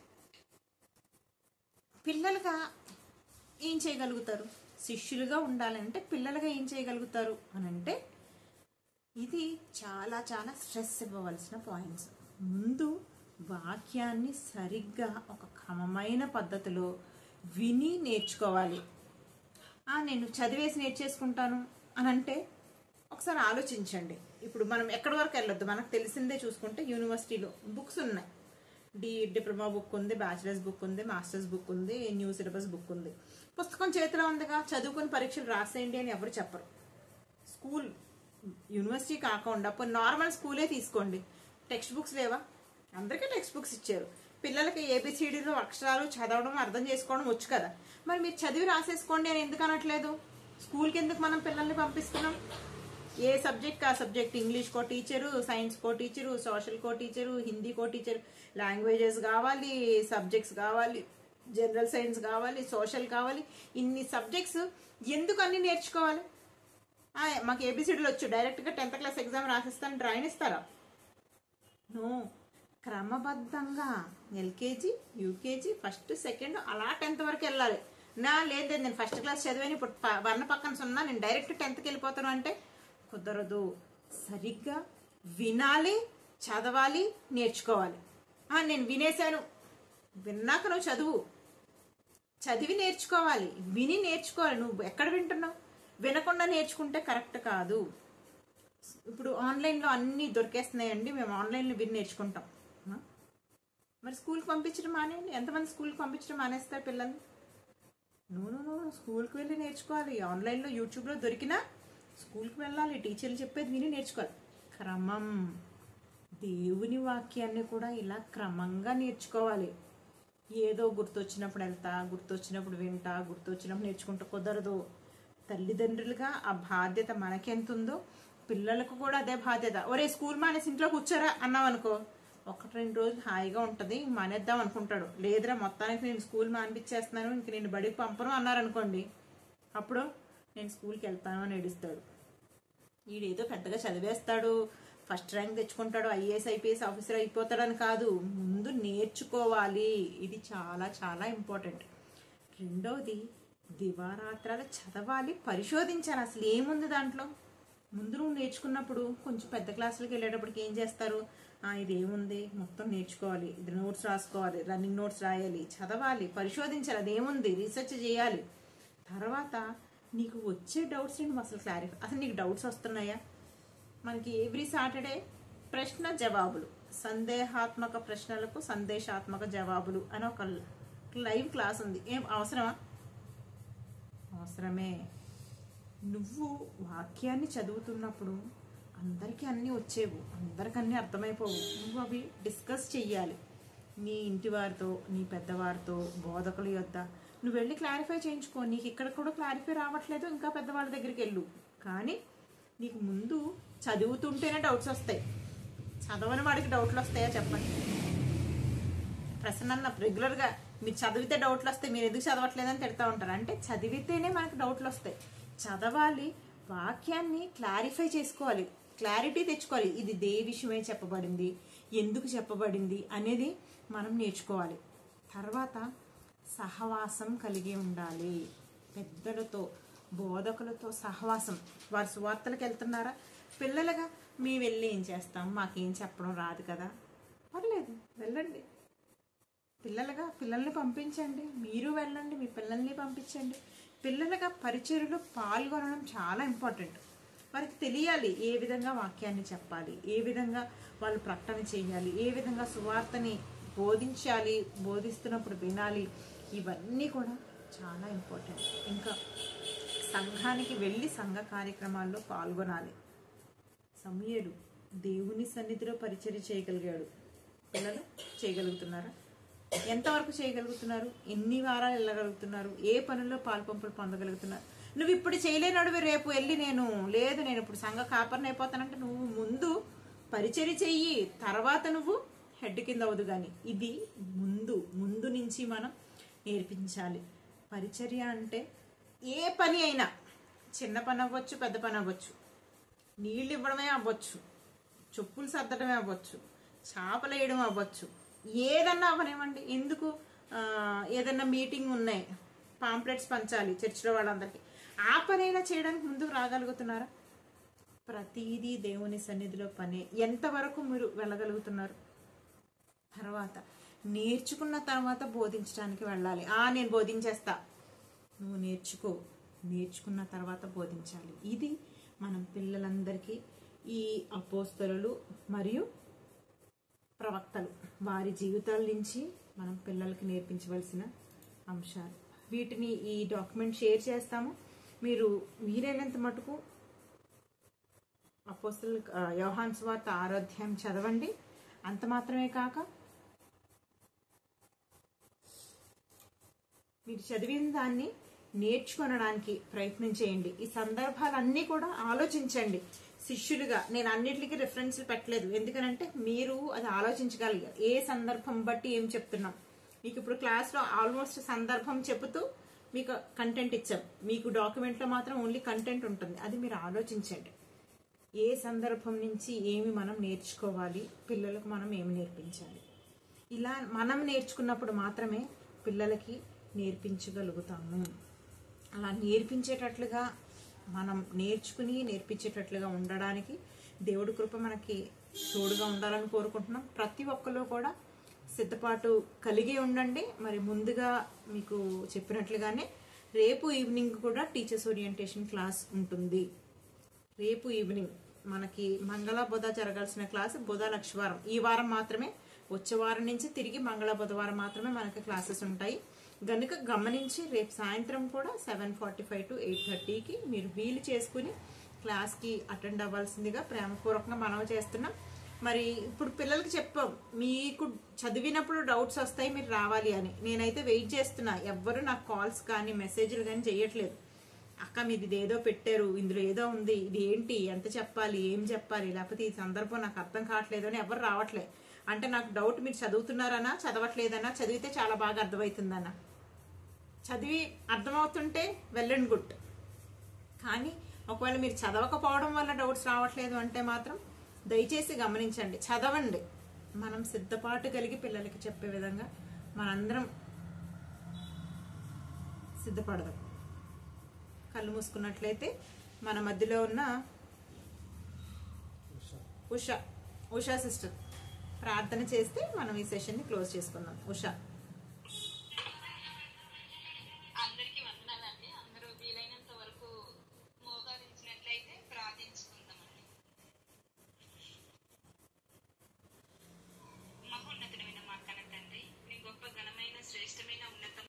[SPEAKER 1] పిల్లలుగా ఏం చేయగలుగుతారు శిష్యులుగా ఉండాలంటే పిల్లలుగా ఏం చేయగలుగుతారు అని అంటే ఇది చాలా చాలా స్ట్రెస్ ఇవ్వవలసిన పాయింట్స్ ముందు వాక్యాన్ని సరిగ్గా ఒక క్రమమైన పద్ధతిలో విని నేర్చుకోవాలి "ఆ, నేను చదివేసి నేర్చేసుకుంటాను అని అంటే ఒకసారి ఆలోచించండి ఇప్పుడు మనం ఎక్కడి వరకు వెళ్ళొద్దు మనకు తెలిసిందే చూసుకుంటే యూనివర్సిటీలో బుక్స్ ఉన్నాయి డి డిప్లొమా బుక్ ఉంది బ్యాచిలర్స్ బుక్ ఉంది మాస్టర్స్ బుక్ ఉంది న్యూ సిలబస్ బుక్ ఉంది పుస్తకం చేతిలో ఉందిగా చదువుకొని పరీక్షలు రాసేయండి అని ఎవరు చెప్పరు స్కూల్ యూనివర్సిటీ కాకుండా పోనీ నార్మల్ స్కూలే తీసుకోండి టెక్స్ట్ బుక్స్ లేవా అందరికీ టెక్స్ట్ బుక్స్ ఇచ్చారు పిల్లలకి ఏబిసిడీలు అక్షరాలు చదవడం అర్థం చేసుకోవడం వచ్చు కదా మరి మీరు చదివి రాసేసుకోండి అని ఎందుకు అనట్లేదు స్కూల్కి ఎందుకు మనం పిల్లల్ని పంపిస్తున్నాం ఏ సబ్జెక్ట్ ఆ subject English co teacher science co teacher social co teacher Hindi co teacher languages కావాలి సబ్జెక్ట్స్ కావాలి జనరల్ సైన్స్ కావాలి సోషల్ కావాలి ఇన్ని సబ్జెక్ట్స్ ఎందుకు అన్ని నేర్చుకోవాలి ఆ, మాకు ఏబిసిడీలు వచ్చు డైరెక్ట్గా టెన్త్ క్లాస్ ఎగ్జామ్ రాసిస్తాను డ్రాయిన్ ఇస్తారా నో క్రమబద్ధంగా ఎల్కేజీ యూకేజీ ఫస్ట్ సెకండ్ అలా టెన్త్ వరకు వెళ్ళాలి నా లేదు లేదు, నేను ఫస్ట్ క్లాస్ చదివాను ఇప్పుడు ప- వర్ణ పక్కన సున్నా నేను డైరెక్ట్ టెన్త్కి వెళ్ళిపోతాను అంటే కుదరదు సరిగ్గా వినాలి చదవాలి నేర్చుకోవాలి ఆ, నేను వినేశాను విన్నాక నువ్వు చదువు చదివి నేర్చుకోవాలి విని నేర్చుకోవాలి నువ్వు ఎక్కడ వింటున్నావు వినకుండా నేర్చుకుంటే కరెక్ట్ కాదు ఇప్పుడు ఆన్లైన్లో అన్నీ దొరికేస్తున్నాయండి మేము ఆన్లైన్లో విని నేర్చుకుంటాం ఆ? మరి స్కూల్కి పంపించడం మానేయండి ఎంతమంది స్కూల్కి పంపించడం మానేస్తారు పిల్లల్ని నో నో నో స్కూల్కి వెళ్ళి నేర్చుకోవాలి ఆన్లైన్లో యూట్యూబ్లో దొరికినా స్కూల్కి వెళ్ళాలి టీచర్లు చెప్పేది విని నేర్చుకోవాలి క్రమం దేవుని వాక్యాన్ని కూడా ఇలా క్రమంగా నేర్చుకోవాలి ఏదో గుర్తొచ్చినప్పుడు వెళ్తా గుర్తొచ్చినప్పుడు వింటా గుర్తొచ్చినప్పుడు నేర్చుకుంటూ కుదరదు తల్లిదండ్రులుగా ఆ బాధ్యత మనకెంత ఉందో పిల్లలకు కూడా అదే బాధ్యత ఒరే స్కూల్ మానేసి ఇంట్లో కూర్చోరా అన్నాం అనుకో ఒకటి రెండు రోజులు హాయిగా ఉంటుంది మానేద్దాం అనుకుంటాడు లేదురా మొత్తానికి నేను స్కూల్ మానిపించేస్తున్నాను ఇంక నేను బడికి పంపను అన్నారనుకోండి అప్పుడు నేను స్కూల్కి వెళ్తాను అని ఏడుస్తాడు ఈడేదో పెద్దగా చదివేస్తాడు ఫస్ట్ ర్యాంక్ తెచ్చుకుంటాడు ఐఏఎస్ ఐపీఎస్ ఆఫీసర్ అయిపోతాడని కాదు ముందు నేర్చుకోవాలి ఇది చాలా చాలా ఇంపార్టెంట్ రెండవది దివారాత్రాలు చదవాలి పరిశోధించాలి అసలు ఏముంది దాంట్లో ముందు నువ్వు నేర్చుకున్నప్పుడు కొంచెం పెద్ద క్లాసులకు వెళ్ళేటప్పటికి ఏం చేస్తారు "ఆ, ఇది ఏముంది మొత్తం నేర్చుకోవాలి ఇది నోట్స్ రాసుకోవాలి రన్నింగ్ నోట్స్ రాయాలి చదవాలి పరిశోధించాలి అదేముంది రీసెర్చ్ చేయాలి తర్వాత నీకు వచ్చే డౌట్స్ నువ్వు అసలు క్లారిఫై అసలు నీకు డౌట్స్ వస్తున్నాయా మనకి ఎవ్రీ సాటర్డే ప్రశ్న జవాబులు సందేహాత్మక ప్రశ్నలకు సందేశాత్మక జవాబులు అని ఒక లైవ్ క్లాస్ ఉంది ఏం అవసరమా అవసరమే నువ్వు వాక్యాన్ని చదువుతున్నప్పుడు అందరికీ అన్నీ వచ్చేవు అందరికి అన్నీ అర్థమైపోవు నువ్వు అవి డిస్కస్ చెయ్యాలి నీ ఇంటి వారితో నీ పెద్దవారితో బోధకుల యొద్ద నువ్వు వెళ్ళి క్లారిఫై చేయించుకో నీకు ఇక్కడ కూడా క్లారిఫై రావట్లేదు ఇంకా పెద్దవాళ్ళ దగ్గరికి వెళ్ళు కానీ నీకు ముందు చదువుతుంటేనే డౌట్స్ వస్తాయి చదవని వాడికి డౌట్లు వస్తాయా చెప్పండి ప్రసన్న రెగ్యులర్గా మీరు చదివితే డౌట్లు వస్తాయి మీరు ఎందుకు చదవట్లేదని తిడతా ఉంటారు అంటే చదివితేనే మనకు డౌట్లు వస్తాయి చదవాలి వాక్యాన్ని క్లారిఫై చేసుకోవాలి క్లారిటీ తెచ్చుకోవాలి ఇది దే విషయమే చెప్పబడింది ఎందుకు చెప్పబడింది అనేది మనం నేర్చుకోవాలి తర్వాత సహవాసం కలిగి ఉండాలి పెద్దలతో బోధకులతో సహవాసం వారి సువార్తలకు వెళ్తున్నారా పిల్లలుగా మేము వెళ్ళి ఏం చేస్తాం మాకేం చెప్పడం రాదు కదా పర్లేదు వెళ్ళండి పిల్లలుగా పిల్లల్ని పంపించండి మీరు వెళ్ళండి మీ పిల్లల్ని పంపించండి పిల్లలుగా పరిచయలో పాల్గొనడం చాలా ఇంపార్టెంట్ వారికి తెలియాలి ఏ విధంగా వాక్యాన్ని చెప్పాలి ఏ విధంగా వాళ్ళు ప్రకటన చేయాలి ఏ విధంగా సువార్తని బోధించాలి బోధిస్తున్నప్పుడు వినాలి ఇవన్నీ కూడా చాలా ఇంపార్టెంట్ ఇంకా సంఘానికి వెళ్ళి సంఘ కార్యక్రమాల్లో పాల్గొనాలి సమయలు దేవుని సన్నిధిలో పరిచర్య చేయగలిగాడు పిల్లలు చేయగలుగుతున్నారా ఎంతవరకు చేయగలుగుతున్నారు ఎన్ని వారాలు వెళ్ళగలుగుతున్నారు ఏ పనుల్లో పాల్పంపులు పొందగలుగుతున్నారు నువ్వు ఇప్పుడు చేయలేనడువి రేపు వెళ్ళి నేను లేదు నేను ఇప్పుడు సంఘ కాపర్ని అయిపోతానంటే నువ్వు ముందు పరిచర్య చెయ్యి తర్వాత నువ్వు హెడ్ కింద అవదు కానీ ఇది ముందు ముందు నుంచి మనం నేర్పించాలి పరిచర్య అంటే ఏ పని అయినా చిన్న పని అవ్వచ్చు పెద్ద పని అవ్వచ్చు నీళ్ళు ఇవ్వడమే అవ్వచ్చు చెప్పులు సర్దడమే అవ్వచ్చు చేపలు వేయడం అవ్వచ్చు ఏదన్నా అవ్వనివ్వండి ఎందుకు ఆ, ఏదన్నా మీటింగ్ ఉన్నాయి పాంప్లెట్స్ పంచాలి చర్చిలో వాళ్ళందరికీ ఆ పనైనా చేయడానికి ముందుకు రాగలుగుతున్నారా ప్రతిదీ దేవుని సన్నిధిలో పనే ఎంతవరకు మీరు వెళ్ళగలుగుతున్నారు తర్వాత నేర్చుకున్న తర్వాత బోధించడానికి వెళ్ళాలి ఆ నేను బోధించేస్తా నువ్వు నేర్చుకో నేర్చుకున్న తర్వాత బోధించాలి ఇది మనం పిల్లలందరికీ ఈ అపోస్తలు మరియు ప్రవక్తలు వారి జీవితాల నుంచి మనం పిల్లలకి నేర్పించవలసిన అంశాలు వీటిని ఈ డాక్యుమెంట్ షేర్ చేస్తాము మీరు వీలైనంత మటుకు అపోస్తలు యోహాన్ స్వార్త ఆరోధ్యాయం చదవండి అంత మాత్రమే కాక మీరు చదివిన దాన్ని నేర్చుకొనడానికి ప్రయత్నం చేయండి ఈ సందర్భాలన్నీ కూడా ఆలోచించండి శిష్యులుగా నేను అన్నిటికీ రిఫరెన్స్లు పెట్టలేదు ఎందుకనంటే మీరు అది ఆలోచించగలిగారు ఏ సందర్భం బట్టి ఏం చెప్తున్నాం మీకు ఇప్పుడు క్లాస్లో ఆల్మోస్ట్ సందర్భం చెబుతూ మీకు కంటెంట్ ఇచ్చాం మీకు డాక్యుమెంట్లో మాత్రం ఓన్లీ కంటెంట్ ఉంటుంది అది మీరు ఆలోచించండి ఏ సందర్భం నుంచి ఏమి మనం నేర్చుకోవాలి పిల్లలకు మనం ఏమి నేర్పించాలి ఇలా మనం నేర్చుకున్నప్పుడు మాత్రమే పిల్లలకి నేర్పించగలుగుతాము అలా నేర్పించేటట్లుగా మనం నేర్చుకుని నేర్పించేటట్లుగా ఉండడానికి దేవుడి కృప మనకి తోడుగా ఉండాలని కోరుకుంటున్నాం ప్రతి ఒక్కరు కూడా సిద్ధపాటు కలిగి ఉండండి మరి ముందుగా మీకు చెప్పినట్లుగానే రేపు ఈవినింగ్ కూడా టీచర్స్ ఓరియంటేషన్ క్లాస్ ఉంటుంది రేపు ఈవినింగ్ మనకి మంగళ బుధ జరగాల్సిన క్లాస్ బుధ లక్షవారం ఈ వారం మాత్రమే వచ్చే వారం నుంచి తిరిగి మంగళ బుధవారం మాత్రమే మనకి క్లాసెస్ ఉంటాయి గనుక గమనించి రేపు సాయంత్రం కూడా seven forty five to eight థర్టీకి మీరు వీలు చేసుకుని క్లాస్కి అటెండ్ అవ్వాల్సిందిగా ప్రేమపూర్వకంగా మనవి చేస్తున్నాం మరి ఇప్పుడు పిల్లలకి చెప్పాం మీకు చదివినప్పుడు డౌట్స్ వస్తాయి మీరు రావాలి అని నేనైతే వెయిట్ చేస్తున్నా ఎవ్వరు నాకు కాల్స్ కానీ మెసేజ్లు కానీ చేయట్లేదు అక్క మీది ఇది ఏదో పెట్టారు ఇందులో ఏదో ఉంది ఇది ఏంటి ఎంత చెప్పాలి ఏం చెప్పాలి లేకపోతే ఈ సందర్భం నాకు అర్థం కావట్లేదు అని ఎవరు రావట్లేదు అంటే నాకు డౌట్ మీరు చదువుతున్నారనా చదవట్లేదనా చదివితే చాలా బాగా అర్థమవుతుందన్నా చదివి అర్థమవుతుంటే వెల్ అండ్ గుడ్ కానీ ఒకవేళ మీరు చదవకపోవడం వల్ల డౌట్స్ రావట్లేదు అంటే మాత్రం దయచేసి గమనించండి చదవండి మనం సిద్ధపాటు కలిగి పిల్లలకి చెప్పే విధంగా మనందరం సిద్ధపడదాం కళ్ళు మూసుకున్నట్లయితే మన మధ్యలో ఉన్న ఉషా ఉషా సిస్టర్ ప్రార్థన చేస్తే మనం ఈ సెషన్ని క్లోజ్ చేసుకుందాం ఉషా